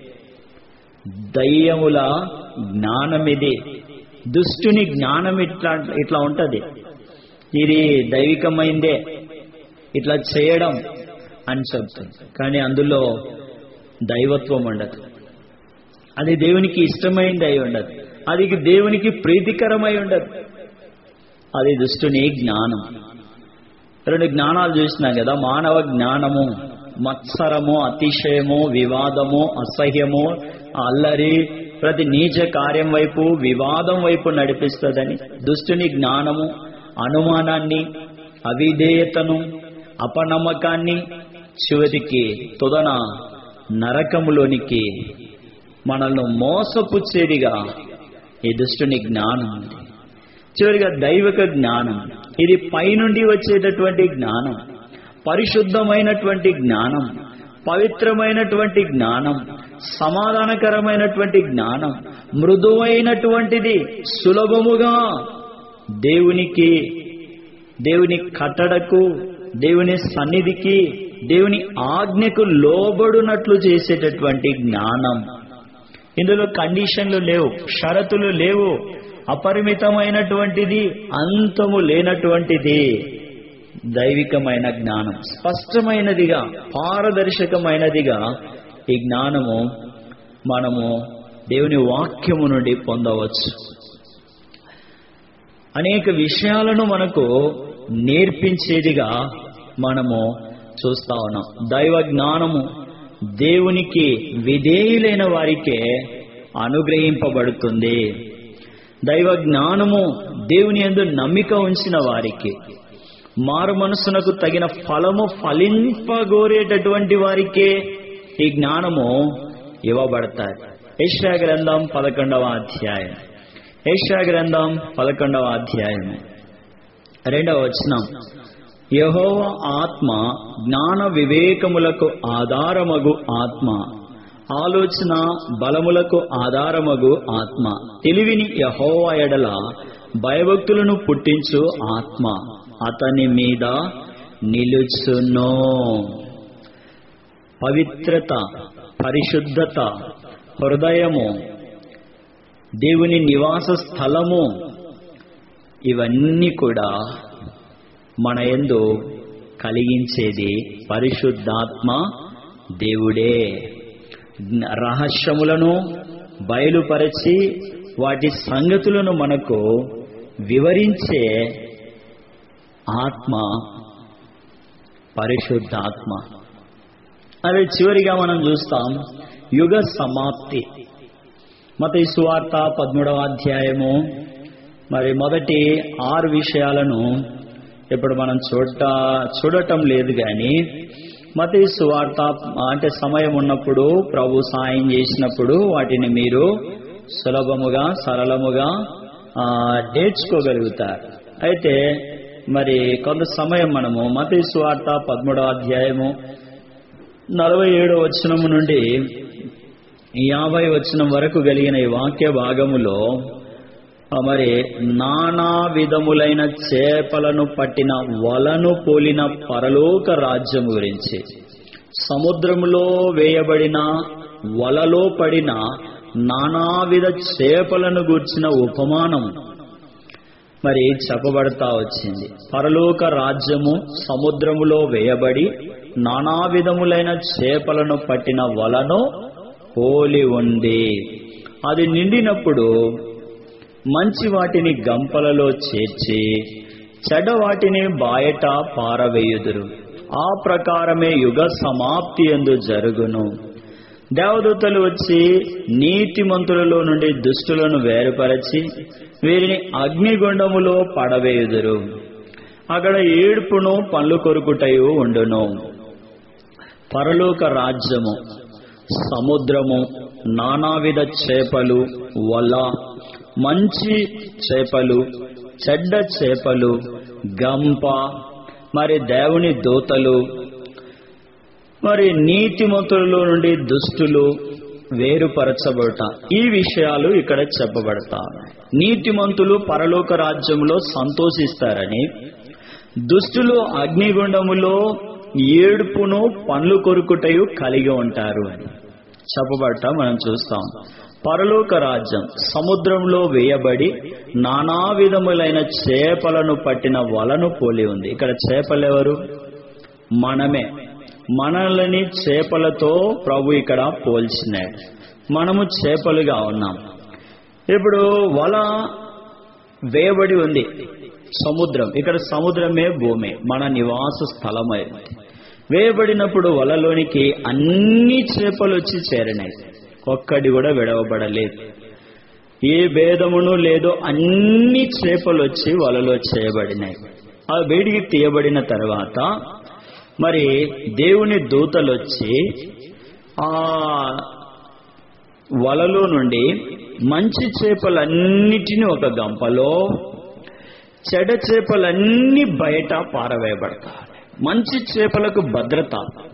Speaker 1: దయ్యముల జ్ఞానం ఇది దుష్టుని జ్ఞానం ఇట్లా ఇట్లా ఉంటది ఇది దైవికమైందే ఇట్లా చేయడం అని చెప్తుంది కానీ అందులో దైవత్వం ఉండదు అది దేవునికి ఇష్టమైంది అయి ఉండదు అది దేవునికి ప్రీతికరమై ఉండదు అది దుష్టుని జ్ఞానం రెండు జ్ఞానాలు చూసినాం కదా మానవ జ్ఞానము మత్సరము అతిశయము వివాదము అసహ్యము అల్లరి ప్రతి నీచ కార్యం వైపు వివాదం వైపు నడిపిస్తుందని దుష్టుని జ్ఞానము అనుమానాన్ని అవిధేయతను అపనమ్మకాన్ని చివరికి తుదన నరకములోనికి మనల్ని మోసపుచ్చేదిగా ఈ దుష్టుని జ్ఞానం ఉంది చివరిగా దైవిక జ్ఞానం ఇది పైనుండి వచ్చేటటువంటి జ్ఞానం పరిశుద్ధమైనటువంటి జ్ఞానం పవిత్రమైనటువంటి జ్ఞానం సమాధానకరమైనటువంటి జ్ఞానం మృదువైనటువంటిది సులభముగా దేవునికి దేవుని కట్టడకు దేవుని సన్నిధికి దేవుని ఆజ్ఞకు లోబడునట్లు చేసేటటువంటి జ్ఞానం ఇందులో కండిషన్లు లేవు షరతులు లేవు అపరిమితమైనటువంటిది అంతము లేనటువంటిది దైవికమైన జ్ఞానం స్పష్టమైనదిగా పారదర్శకమైనదిగా ఈ జ్ఞానము మనము దేవుని వాక్యము నుండి పొందవచ్చు అనేక విషయాలను మనకు నేర్పించేదిగా మనము చూస్తా ఉన్నాం దైవ జ్ఞానము దేవునికి విధేయులైన వారికే అనుగ్రహింపబడుతుంది దైవ జ్ఞానము దేవుని యందు నమ్మిక ఉంచిన వారికి మారు మనసునకు తగిన ఫలము ఫలింపగోరేటటువంటి వారికే ఈ జ్ఞానము ఇవ్వబడతాయి యెషయా గ్రంథం పదకొండవ అధ్యాయం యెషయా గ్రంథం పదకొండవ అధ్యాయం రెండవ వచనం యహోవ ఆత్మ జ్ఞాన వివేకములకు ఆధారమగు ఆత్మ ఆలోచన బలములకు ఆధారమగు ఆత్మ తెలివిని యహోవ ఎడల భయభక్తులను పుట్టించు ఆత్మ అతని మీద నిలుచును పవిత్రత పరిశుద్ధత హృదయము దేవుని నివాస స్థలము ఇవన్నీ కూడా మన యందు కలిగించేది పరిశుద్ధాత్మ దేవుడే జ్ఞ- రహస్యములను బయలుపరచి వాటి సంగతులను మనకు వివరించే ఆత్మ పరిశుద్ధాత్మ అదే చివరిగా మనం చూస్తాం యుగ సమాప్తి మత సువార్త పదమూడవ అధ్యాయము మరి మొదటి ఆరు విషయాలను ఇప్పుడు మనం చూడ చూడటం లేదు కానీ మత సువార్త అంటే సమయం ఉన్నప్పుడు ప్రభు సాయం చేసినప్పుడు వాటిని మీరు సులభముగా సరళముగా ఆ, నేర్చుకోగలుగుతారు అయితే మరి కొంత సమయం మనము మత సువార్త పదమూడవ అధ్యాయము నలభై ఏడో వచనము నుండి యాభై వచనం వరకు కలిగిన ఈ వాక్య భాగములో ఆ మరి నానా విధములైన చేపలను పట్టిన వలను పోలిన పరలోక రాజ్యము గురించి సముద్రములో వేయబడిన వలలో పడిన నానావిధ చేపలను గూర్చిన ఉపమానం మరి చెప్పబడతా వచ్చింది పరలోక రాజ్యము సముద్రములో వేయబడి నానా విధములైన చేపలను పట్టిన వలను పోలి ఉంది అది నిండినప్పుడు మంచి వాటిని గంపలలో చేర్చి చెడ్డ వాటిని బాయట పారవేయుదురు ఆ ప్రకారమే యుగ సమాప్తి ఎందు జరుగును దేవదూతలు వచ్చి నీతిమంతులలో నుండి దుష్టులను వేరుపరచి వీరిని అగ్నిగుండములో పడవేయుదురు అక్కడ ఏడుపును పళ్ళు కొరుకుటయు ఉండును పరలోక రాజ్యము సముద్రము నానావిధ చేపలు వల మంచి చేపలు చెడ్డ చేపలు గంప మరి దేవుని దూతలు మరి నీతిమంతులలో నుండి దుష్టులు వేరుపరచబడట ఈ విషయాలు ఇక్కడ చెప్పబడతా నీతిమంతులు పరలోక రాజ్యంలో సంతోషిస్తారని దుష్టులు అగ్నిగుండములో ఏడుపును పండ్లు కొరుకుటయు కలిగి ఉంటారు అని చెప్పబడట మనం చూస్తాం పరలోక రాజ్యం సముద్రంలో వేయబడి నానా విధములైన చేపలను పట్టిన వలను పోలి ఉంది ఇక్కడ చేపలెవరు మనమే మనల్ని చేపలతో ప్రభు ఇక్కడ పోల్చినాడు మనము చేపలుగా ఉన్నాం ఇప్పుడు వల వేయబడి ఉంది సముద్రం ఇక్కడ సముద్రమే భూమి మన నివాస స్థలమైంది వేయబడినప్పుడు వలలోనికి అన్ని చేపలు వచ్చి చేరినాయి ఒక్కటి కూడా విడవబడలేదు ఏ భేదమును లేదో అన్ని చేపలు వచ్చి వలలో చేయబడినాయి ఆ వేడికి తీయబడిన తర్వాత మరి దేవుని దూతలు వచ్చి ఆ వలలో నుండి మంచి చేపలన్నిటిని ఒక గంపలో చెడ చేపలన్నీ బయట పారవేయబడతాయి మంచి చేపలకు భద్రత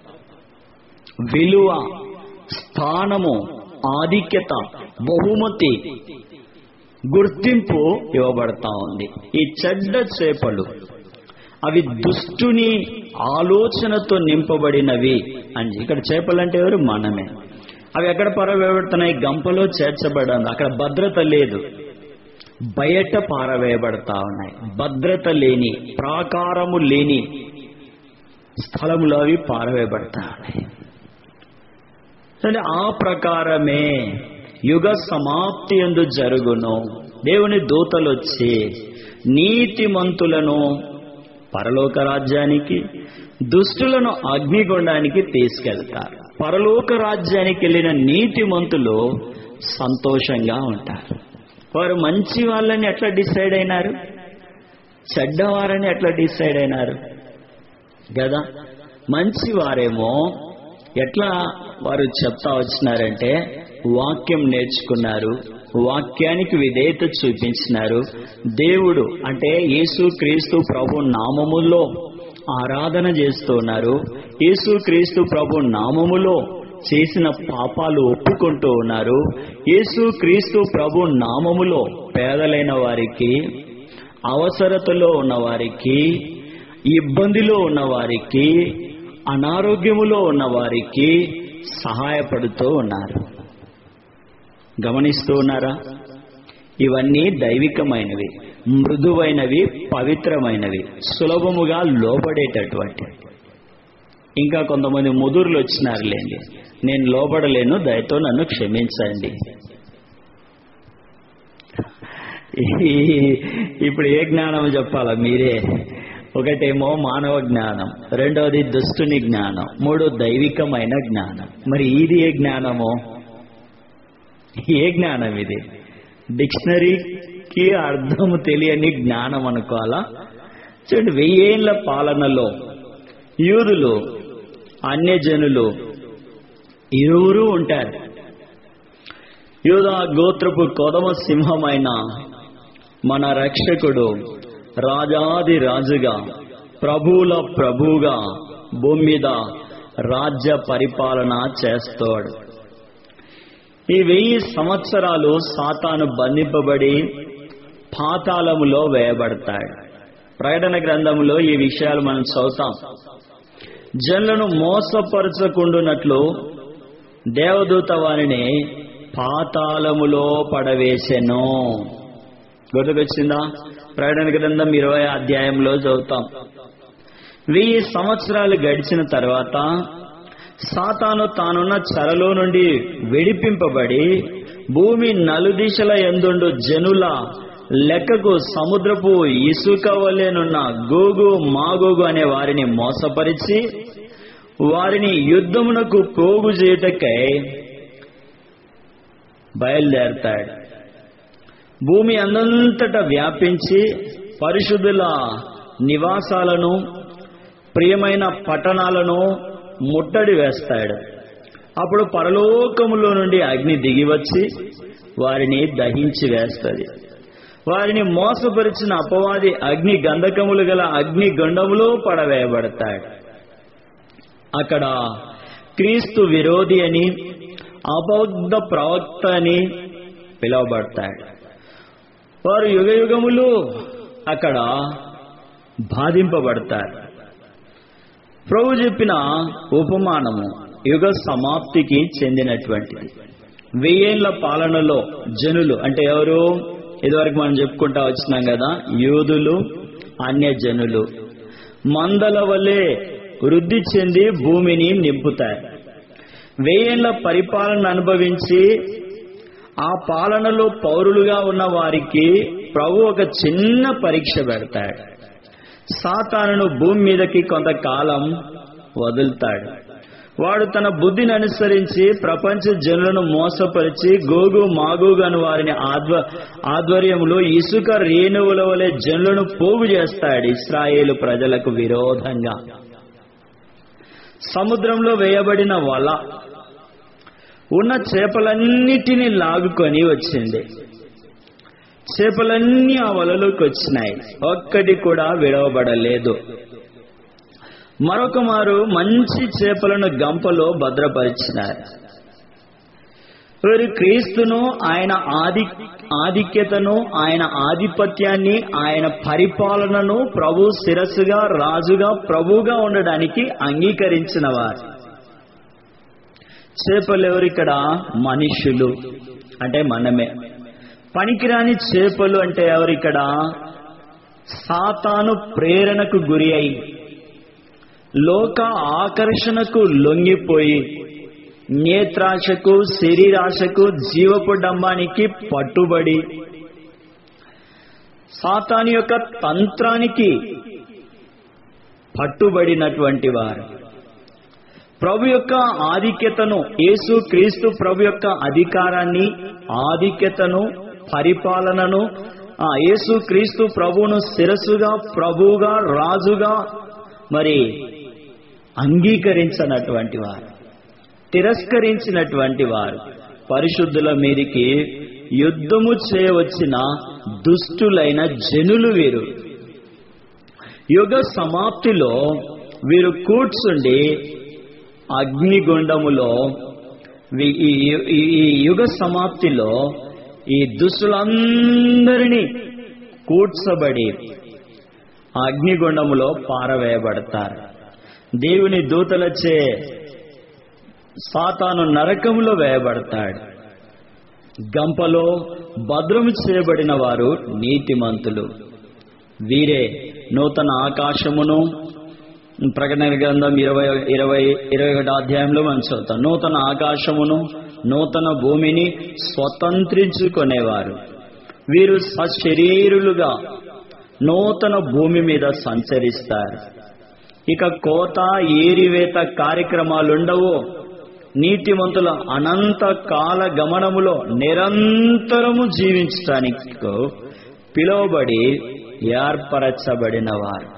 Speaker 1: విలువ స్థానము ఆధిక్యత బహుమతి గుర్తింపు ఇవ్వబడతా ఉంది ఈ చెడ్డ చేపలు అవి దుష్టుని ఆలోచనతో నింపబడినవి అని ఇక్కడ చేపలు అంటే ఎవరు మనమే అవి ఎక్కడ పారవేయబడుతున్నాయి గంపలో చేర్చబడింది అక్కడ భద్రత లేదు బయట పారవేయబడతా ఉన్నాయి భద్రత లేని ప్రాకారము లేని స్థలములో అవి పారవేయబడతా ఉన్నాయి సరే ఆ ప్రకారమే యుగ సమాప్తి ఎందు జరుగును దేవుని దూతలు వచ్చి నీతిమంతులను పరలోక రాజ్యానికి దుష్టులను అగ్నిగుండానికి తీసుకెళ్తారు పరలోక రాజ్యానికి వెళ్ళిన నీతిమంతులు సంతోషంగా ఉంటారు వారు మంచి వాళ్ళని ఎట్లా డిసైడ్ అయినారు చెడ్డవారని ఎట్లా డిసైడ్ అయినారు కదా మంచి వారేమో ఎట్లా వారు చెప్తా వచ్చినారంటే వాక్యం నేర్చుకున్నారు వాక్యానికి విధేయత చూపించినారు దేవుడు అంటే యేసు క్రీస్తు ప్రభు నామములో ఆరాధన చేస్తూ ఉన్నారు యేసు క్రీస్తు ప్రభు నామములో చేసిన పాపాలు ఒప్పుకుంటూ ఉన్నారు యేసు క్రీస్తు ప్రభు నామములో పేదలైన వారికి అవసరతలో ఉన్న వారికి ఇబ్బందిలో ఉన్న వారికి అనారోగ్యములో ఉన్న వారికి సహాయపడుతూ ఉన్నారు గమనిస్తూ ఉన్నారా ఇవన్నీ దైవికమైనవి మృదువైనవి పవిత్రమైనవి సులభముగా లోబడేటటువంటి ఇంకా కొంతమంది ముదురులు వచ్చినారులేండి నేను లోబడలేను దయతో నన్ను క్షమించండి ఇప్పుడు ఏ జ్ఞానం చెప్పాలా మీరే ఒకటేమో మానవ జ్ఞానం రెండవది దుష్టుని జ్ఞానం మూడు దైవికమైన జ్ఞానం మరి ఇది ఏ జ్ఞానమో ఏ జ్ఞానం ఇది డిక్షనరీకి అర్థం తెలియని జ్ఞానం అనుకోవాలా చూడండి వెయ్యేళ్ల పాలనలో యూదులు అన్యజనులు ఇరువురు ఉంటారు యూదా గోత్రపు కొదమ సింహమైన మన రక్షకుడు రాజాది రాజుగా ప్రభువుల ప్రభువుగా భూమి మీద రాజ్య పరిపాలన చేస్తాడు ఈ వెయ్యి సంవత్సరాలు సాతాను బంధింపబడి పాతాళములో వేయబడతాడు ప్రకటన గ్రంథంలో ఈ విషయాలు మనం చదువుతాం జనులను మోసపరచకుండునట్లు దేవదూత వారిని పాతాళములో పడవేసెను గుర్తుకొచ్చిందా ప్రకటన గ్రంథం ఇరవై అధ్యాయంలో చదువుతాం వెయ్యి సంవత్సరాలు గడిచిన తర్వాత సాతాను తానున్న చెరలో నుండి విడిపింపబడి భూమి నలుదిశల ఎందుండు జనుల లెక్కకు సముద్రపు ఇసుక వలెనున్న గోగు మాగోగు అనే వారిని మోసపరిచి వారిని యుద్ధమునకు పోగు చేయుటకై బయలుదేరతాడు భూమి అందంతటా వ్యాపించి పరిశుద్ధుల నివాసాలను ప్రియమైన పట్టణాలను ముట్టడి వేస్తాడు అప్పుడు పరలోకములో నుండి అగ్ని దిగివచ్చి వారిని దహించి వేస్తుంది వారిని మోసపరిచిన అపవాది అగ్ని గంధకములు గల అగ్ని గండములో పడవేయబడతాడు అక్కడ క్రీస్తు విరోధి అని అబౌద్ధ ప్రవక్త అని పిలువబడతాడు వారు యుగ యుగములు అక్కడ బాధింపబడతారు ప్రభు చెప్పిన ఉపమానము యుగ సమాప్తికి చెందినటువంటిది వెయ్యేళ్ల పాలనలో జనులు అంటే ఎవరు ఇదివరకు మనం చెప్పుకుంటా వచ్చినాం కదా యూదులు అన్య జనులు మందల వలె వృద్ధి చెంది భూమిని నింపుతారు వెయ్యేళ్ల పరిపాలన అనుభవించి ఆ పాలనలో పౌరులుగా ఉన్న వారికి ప్రభు ఒక చిన్న పరీక్ష పెడతాడు సాతానును భూమి మీదకి కొంతకాలం వదులుతాడు వాడు తన బుద్ధిని అనుసరించి ప్రపంచ జనులను మోసపరిచి గోగు మాగోగను వారిని ఆధ్వ ఆధ్వర్యంలో ఇసుక రేణువుల వలె జనులను పోగు చేస్తాడు ఇస్రాయేలు ప్రజలకు విరోధంగా సముద్రంలో వేయబడిన వల ఉన్న చేపలన్నిటినీ లాగుకొని వచ్చింది చేపలన్నీ ఆ వలలోకి వచ్చినాయి ఒక్కటి కూడా విడవబడలేదు మరొక మారు మంచి చేపలను గంపలో భద్రపరిచినారు వీరు క్రీస్తును ఆయన ఆది ఆధిక్యతను ఆయన ఆధిపత్యాన్ని ఆయన పరిపాలనను ప్రభు శిరస్సుగా రాజుగా ప్రభుగా ఉండడానికి అంగీకరించిన వారు చేపలు ఎవరిక్కడ మనుషులు అంటే మనమే పనికిరాని చేపలు అంటే ఎవరిక్కడ సాతాను ప్రేరణకు గురి అయి లోక ఆకర్షణకు లొంగిపోయి నేత్రాశకు శరీరాశకు జీవపు డంబానికి పట్టుబడి సాతాను యొక్క తంత్రానికి పట్టుబడినటువంటి వారు ప్రభు యొక్క ఆధిక్యతను యేసు క్రీస్తు ప్రభు యొక్క అధికారాన్ని ఆధిక్యతను పరిపాలనను ఆ యేసు క్రీస్తు ప్రభువును శిరస్సుగా ప్రభువుగా రాజుగా మరి అంగీకరించినటువంటి వారు తిరస్కరించినటువంటి వారు పరిశుద్ధుల మీదికి యుద్ధము చేయవచ్చిన దుష్టులైన జనులు వీరు యుగ సమాప్తిలో వీరు కూర్చుండి అగ్నిగుండములో వి- ఈ ఈ- ఈ యుగ సమాప్తిలో ఈ దుష్టులందరినీ కూర్చబడి ఆ అగ్నిగుండములో పారవేయబడతారు దేవుని దూతలచే సాతాను నరకములో వేయబడతాడు గంపలో భద్రము చేయబడిన వారు నీతిమంతులు వీరే నూతన ఆకాశమును ప్రకటన గ్రంథం ఇరవై ఇరవై ఇరవై ఒకటి అధ్యాయంలో మనం చదువుతాం నూతన ఆకాశమును నూతన భూమిని స్వతంత్రించుకునేవారు వీరు సశరీరులుగా నూతన భూమి మీద సంచరిస్తారు ఇక కోత ఏరివేత కార్యక్రమాలుండవు నీతిమంతుల అనంత కాల గమనములో నిరంతరము జీవించటానికి పిలువబడి ఏర్పరచబడిన వారు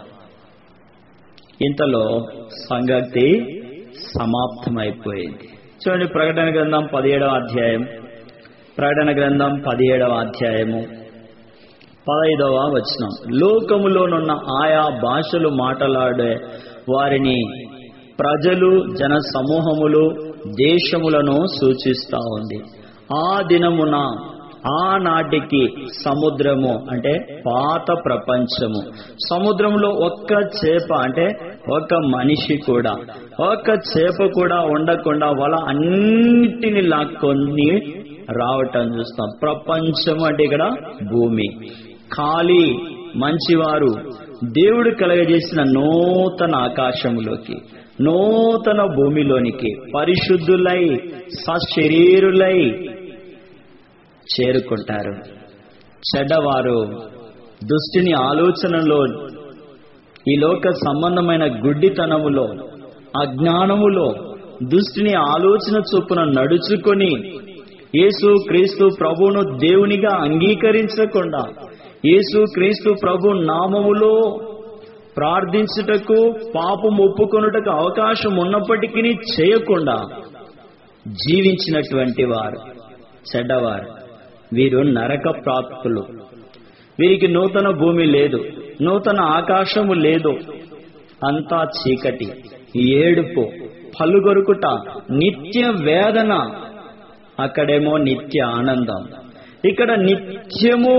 Speaker 1: ఇంతలో సంగతి సమాప్తమైపోయింది చూడండి ప్రకటన గ్రంథం పదిహేడవ అధ్యాయం ప్రకటన గ్రంథం పదిహేడవ అధ్యాయము పదైదవ వచనం లోకములోనున్న ఆయా భాషలు మాట్లాడే వారిని ప్రజలు జన సమూహములు దేశములను సూచిస్తా ఉంది ఆ దినమున ఆనాటికి సముద్రము అంటే పాత ప్రపంచము సముద్రంలో ఒక్క చేప అంటే ఒక మనిషి కూడా ఒక్క చేప కూడా ఉండకుండా వల అన్నిటిని లాక్కొని రావటం చూస్తాం ప్రపంచం అంటే ఇక్కడ భూమి ఖాళీ మంచివారు దేవుడు కలగజేసిన నూతన ఆకాశములోకి నూతన భూమిలోనికి పరిశుద్ధులై సశరీరులై చేరుకుంటారు చెడ్డవారు దుష్టిని ఆలోచనలో ఈ లోక సంబంధమైన గుడ్డితనములో అజ్ఞానములో దుష్టిని ఆలోచన చొప్పున నడుచుకొని యేసు క్రీస్తు ప్రభువును దేవునిగా అంగీకరించకుండా యేసు క్రీస్తు ప్రభు నామములో ప్రార్థించుటకు పాపం ఒప్పుకొనుటకు అవకాశం ఉన్నప్పటికీ చేయకుండా జీవించినటువంటి వారు చెడ్డవారు వీరు నరక ప్రాప్తులు వీరికి నూతన భూమి లేదు నూతన ఆకాశము లేదు అంతా చీకటి ఏడుపు పలుగొరుకుట నిత్య వేదన అక్కడేమో నిత్య ఆనందం ఇక్కడ నిత్యము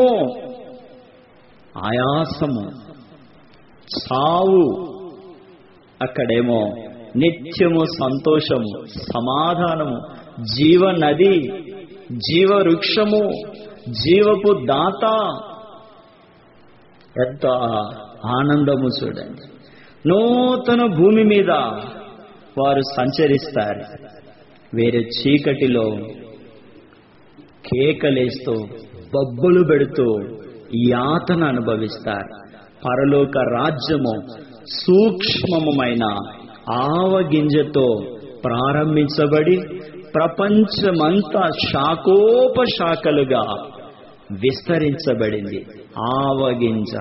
Speaker 1: ఆయాసము సావు అక్కడేమో నిత్యము సంతోషము సమాధానము జీవ నది జీవ వృక్షము జీవపు దాత ఎంత ఆనందము చూడండి నూతన భూమి మీద వారు సంచరిస్తారు వేరే చీకటిలో కేకలేస్తూ బొబ్బలు పెడుతూ యాతన అనుభవిస్తారు పరలోక రాజ్యము సూక్ష్మమైన ఆవగింజతో ప్రారంభించబడి ప్రపంచమంతా శాఖోపశాఖలుగా విస్తరించబడింది ఆవగింజ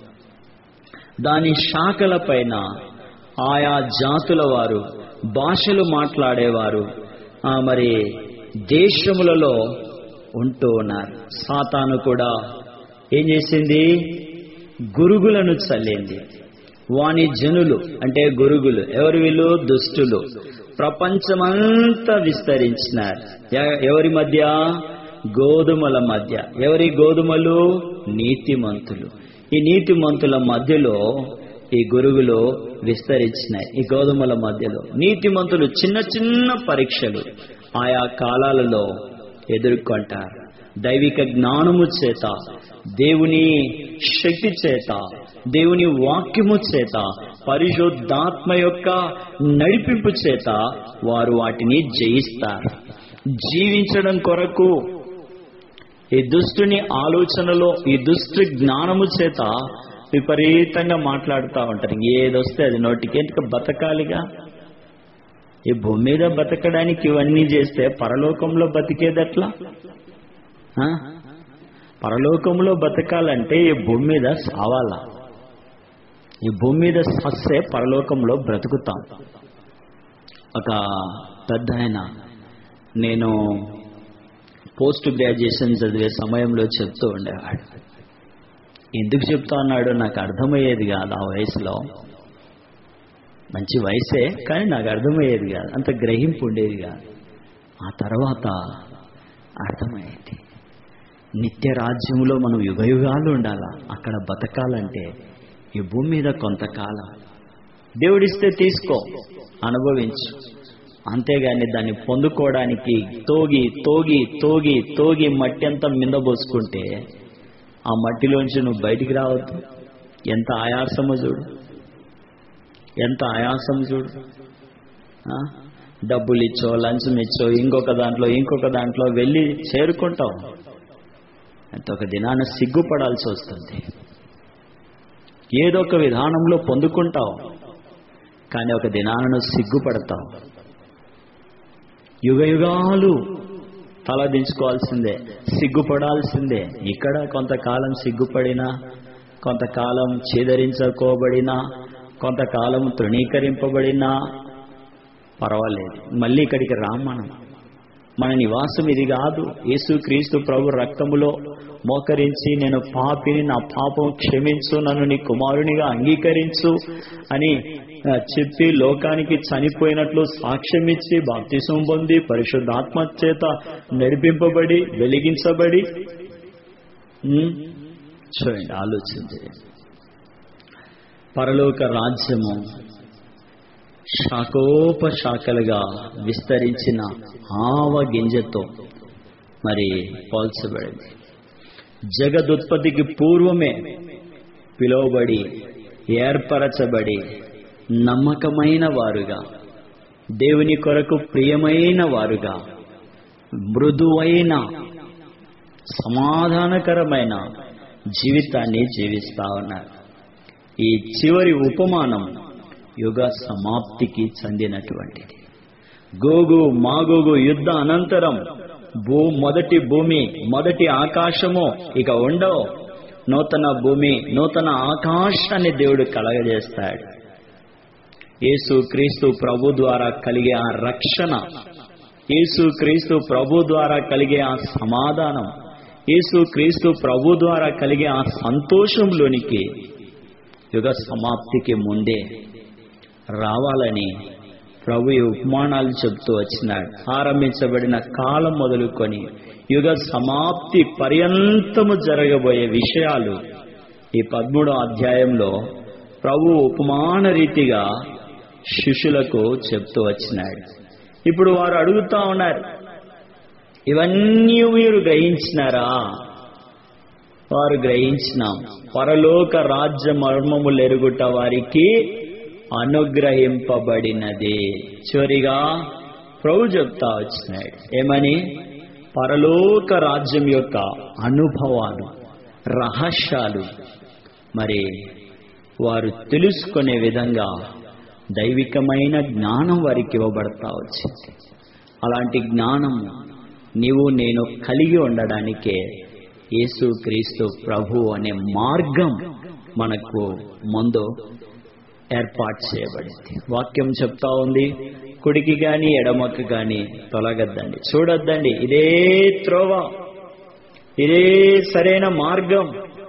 Speaker 1: దాని శాఖల పైన ఆయా జాతుల వారు భాషలు మాట్లాడేవారు ఆ మరి దేశములలో ఉంటూ ఉన్నారు సాతాను కూడా ఏం చేసింది గురుగులను చల్లింది వాని జనులు అంటే గురుగులు ఎవరు వీళ్ళు దుష్టులు ప్రపంచమంతా విస్తరించినారు ఎ- ఎవరి మధ్య గోధుమల మధ్య ఎవరి గోధుమలు నీతిమంతులు ఈ నీతిమంతుల మధ్యలో ఈ గురుగులు విస్తరించినాయి ఈ గోధుమల మధ్యలో నీతిమంతులు చిన్న చిన్న పరీక్షలు ఆయా కాలాలలో ఎదుర్కొంటారు దైవిక జ్ఞానము చేత దేవుని శక్తి చేత దేవుని వాక్యము చేత పరిశుద్ధాత్మ యొక్క నడిపింపు చేత వారు వాటిని జయిస్తారు జీవించడం కొరకు ఈ దుష్టుని ఆలోచనలో ఈ దుష్టు జ్ఞానము చేత విపరీతంగా మాట్లాడుతూ ఉంటారు ఏదొస్తే అది నోటికి ఎందుకు బతకాలిగా ఈ భూమి మీద బతకడానికి ఇవన్నీ చేస్తే పరలోకంలో బతికేదట్లా ఆ? పరలోకంలో బతకాలంటే ఈ భూమి మీద సావాలా ఈ భూమి మీద సస్తే పరలోకంలో బ్రతుకుతాం ఒక పెద్ద ఆయన నేను పోస్ట్ గ్రాడ్యుయేషన్ చదివే సమయంలో చెప్తూ ఉండేవాడు ఎందుకు చెప్తా అన్నాడో నాకు అర్థమయ్యేది కాదు ఆ వయసులో మంచి వయసే కానీ నాకు అర్థమయ్యేది కాదు అంత గ్రహింపు ఉండేది కాదు ఆ తర్వాత అర్థమయ్యేది నిత్య రాజ్యంలో మనం యుగయుగాలు ఉండాలా అక్కడ బతకాలంటే ఈ భూమి మీద కొంతకాలం దేవుడిస్తే తీసుకో అనుభవించు అంతేగాని దాన్ని పొందుకోవడానికి తోగి తోగి తోగి తోగి మట్టి అంతా మిందబోసుకుంటే ఆ మట్టిలోంచి నువ్వు బయటికి రావద్దు ఎంత ఆయాసమో చూడు ఎంత ఆయాసం చూడు ఆ? డబ్బులు ఇచ్చో లంచం ఇచ్చో ఇంకొక దాంట్లో ఇంకొక దాంట్లో వెళ్ళి చేరుకుంటావు ఎంత ఒక దినాన సిగ్గుపడాల్సి వస్తుంది ఏదో ఒక విధానంలో పొందుకుంటావు కానీ ఒక దినాన సిగ్గుపడతావు యుగ యుగాలు తలదించుకోవాల్సిందే సిగ్గుపడాల్సిందే ఇక్కడ కొంతకాలం సిగ్గుపడినా కొంతకాలం చేదరించుకోబడినా కొంతకాలం తృణీకరింపబడినా పర్వాలేదు మళ్ళీ ఇక్కడికి రాం మనం మన నివాసం ఇది కాదు యేసుక్రీస్తు ప్రభు రక్తములో మోకరించి నేను పాపిని నా పాపం క్షమించు నన్ను నీ కుమారునిగా అంగీకరించు అని ఆ, చెప్పి లోకానికి చనిపోయినట్లు సాక్ష్యం ఇచ్చి బాప్తిసం పొంది పరిశుద్ధాత్మ చేత నడిపింపబడి వెలిగించబడి ఉమ్, చూడండి ఆలోచించండి పరలోక రాజ్యము శాఖోపశాఖలుగా విస్తరించిన ఆవ గింజతో మరి పోల్చబడింది జగదుత్పత్తికి పూర్వమే పిలువబడి ఏర్పరచబడి నమ్మకమైన వారుగా దేవుని కొరకు ప్రియమైన వారుగా మృదువైన సమాధానకరమైన జీవితాన్ని జీవిస్తా ఉన్నారు ఈ చివరి ఉపమానం యుగ సమాప్తికి చెందినటువంటిది గోగు మాగోగు యుద్ధ అనంతరం భూ మొదటి భూమి మొదటి ఆకాశము ఇక ఉండవు నూతన భూమి నూతన ఆకాశాన్ని దేవుడు కలగజేస్తాడు యేసు క్రీస్తు ప్రభు ద్వారా కలిగే ఆ రక్షణ యేసు క్రీస్తు ప్రభు ద్వారా కలిగే ఆ సమాధానం యేసు క్రీస్తు ప్రభు ద్వారా కలిగే ఆ సంతోషంలోనికి యుగ సమాప్తికి ముందే రావాలని ప్రభు ఈ ఉపమానాలు చెబుతూ వచ్చినాడు ఆరంభించబడిన కాలం మొదలుకొని యుగ సమాప్తి పర్యంతము జరగబోయే విషయాలు ఈ పదమూడో అధ్యాయంలో ప్రభు ఉపమాన రీతిగా శిష్యులకు చెప్తూ వచ్చినాడు ఇప్పుడు వారు అడుగుతా ఉన్నారు ఇవన్నీ మీరు గ్రహించినారా వారు గ్రహించినాం పరలోక రాజ్య మర్మములు ఎరుగుట వారికి అనుగ్రహింపబడినది చివరిగా ప్రభు చెప్తా వచ్చినాడు ఏమని పరలోక రాజ్యం యొక్క అనుభవాలు రహస్యాలు మరి వారు తెలుసుకునే విధంగా దైవికమైన జ్ఞానం వారికి ఇవ్వబడతా వచ్చింది అలాంటి జ్ఞానం నీవు నేను కలిగి ఉండడానికే యేసు క్రీస్తు ప్రభు అనే మార్గం మనకు ముందు ఏర్పాటు చేయబడింది వాక్యం చెప్తా ఉంది కుడికి గాని ఎడమకు గాని తొలగద్దండి చూడొద్దండి ఇదే త్రోవ ఇదే సరైన మార్గం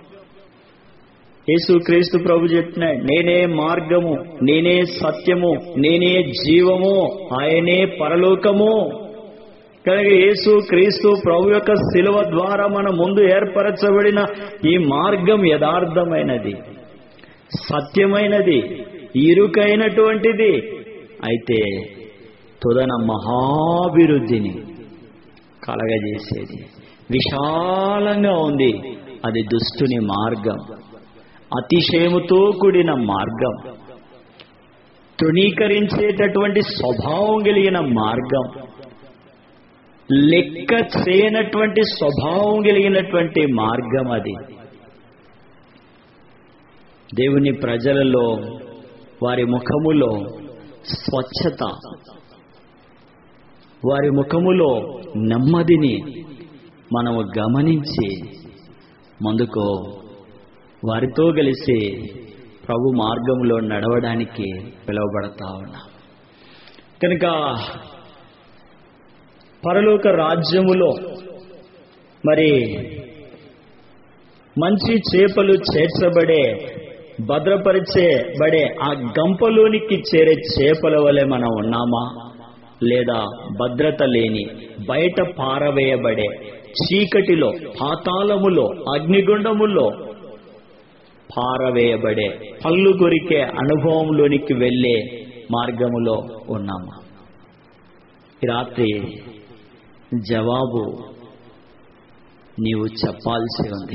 Speaker 1: యేసు క్రీస్తు ప్రభు చెప్పినాడు నేనే మార్గము నేనే సత్యము నేనే జీవము ఆయనే పరలోకము కనుక యేసు క్రీస్తు ప్రభు యొక్క శిలువ ద్వారా మన ముందు ఏర్పరచబడిన ఈ మార్గం యథార్థమైనది సత్యమైనది ఇరుకైనటువంటిది అయితే తుదన మహాభివృద్ధిని కలగజేసేది విశాలంగా ఉంది అది దుష్టుని మార్గం అతిశయముతో కూడిన మార్గం తృణీకరించేటటువంటి స్వభావం కలిగిన మార్గం లెక్క చేయనటువంటి స్వభావం కలిగినటువంటి మార్గం అది దేవుని ప్రజలలో వారి ముఖములో స్వచ్ఛత వారి ముఖములో నెమ్మదిని మనము గమనించి ముందుకు వారితో కలిసి ప్రభు మార్గంలో నడవడానికి పిలువబడతా ఉన్నాం కనుక పరలోక రాజ్యములో మరి మంచి చేపలు చేర్చబడే భద్రపరిచేబడే ఆ గంపలోనికి చేరే చేపల వలె మనం ఉన్నామా లేదా భద్రత లేని బయట పారవేయబడే చీకటిలో పాతాళములో అగ్నిగుండములో పారవేయబడే పళ్ళు కొరికే అనుభవంలోనికి వెళ్ళే మార్గములో ఉన్నామా ఈ రాత్రి జవాబు నీవు చెప్పాల్సి ఉంది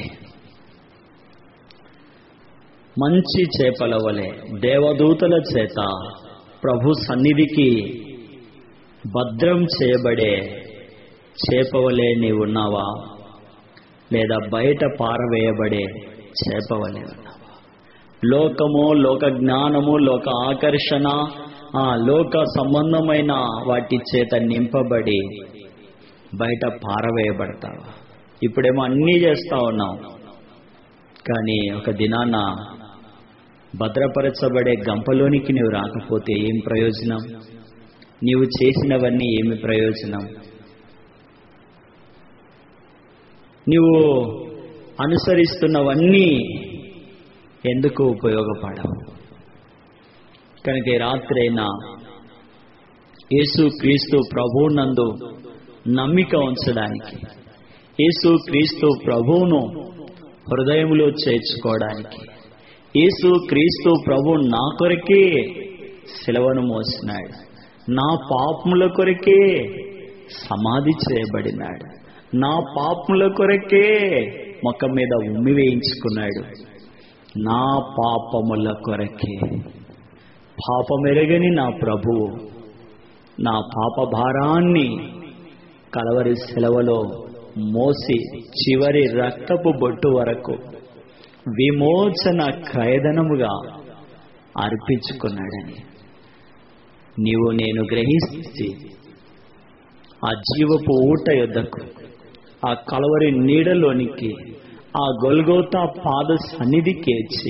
Speaker 1: మంచి చేపల వలె దేవదూతల చేత ప్రభు సన్నిధికి భద్రం చేయబడే చేపవలే నీవు ఉన్నావా లేదా బయట పారవేయబడే చేపవలే ఉన్నావా లోకము లోక జ్ఞానము లోక ఆకర్షణ ఆ లోక సంబంధమైన వాటి చేత నింపబడి బయట పారవేయబడతావా ఇప్పుడేమో అన్నీ చేస్తా ఉన్నాం కానీ ఒక దినాన భద్రపరచబడే గంపలోనికి నీవు రాకపోతే ఏం ప్రయోజనం నీవు చేసినవన్నీ ఏమి ప్రయోజనం నీవు అనుసరిస్తున్నవన్నీ ఎందుకు ఉపయోగపడవు కనుక ఈ రాత్రైనా యేసు క్రీస్తు ప్రభువునందు నమ్మిక ఉంచడానికి యేసు క్రీస్తు ప్రభువును హృదయంలో చేర్చుకోవడానికి యేసు క్రీస్తు ప్రభు నా కొరకే శిలవను మోసినాడు నా పాపముల కొరకే సమాధి చేయబడినాడు నా పాపముల కొరకే మొక్క మీద ఉమ్మి వేయించుకున్నాడు నా పాపముల కొరకే పాపమెరగని నా ప్రభువు నా పాప భారాన్ని కలవరి సెలవులో మోసి చివరి రక్తపు బొట్టు వరకు విమోచన క్రయధనముగా అర్పించుకున్నాడని నీవు నేను గ్రహించి ఆ జీవపు ఊట యొద్దకు ఆ కలవరి నీడలోనికి ఆ గొల్గోతా పాద సన్నిధికేర్చి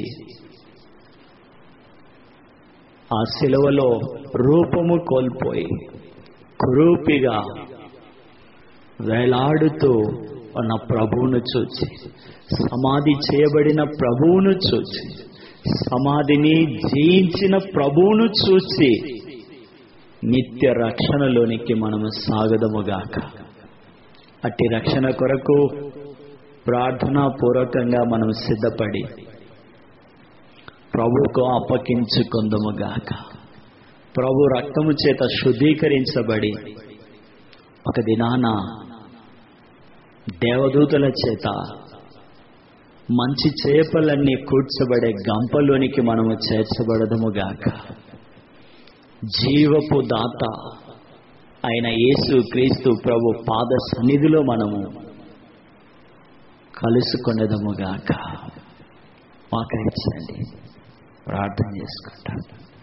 Speaker 1: ఆ శిలువలో రూపము కోల్పోయి కురూపిగా వేలాడుతూ ఉన్న ప్రభువును చూచి సమాధి చేయబడిన ప్రభువును చూచి సమాధిని జయించిన ప్రభువును చూసి నిత్య రక్షణలోనికి మనము సాగదముగాక అట్టి రక్షణ కొరకు ప్రార్థనాపూర్వకంగా మనం సిద్ధపడి ప్రభుకు అప్పగించుకుందముగాక ప్రభు రక్తము చేత శుద్ధీకరించబడి ఒక దినాన దేవదూతల చేత మంచి చేపలన్నీ కూర్చబడే గంపలోనికి మనము చేర్చబడదముగాక జీవపు దాత అయిన యేసు క్రీస్తు ప్రభు పాద సన్నిధిలో మనము కలుసుకునేదముగాక మాకరించండి ప్రార్థన చేసుకుంటాం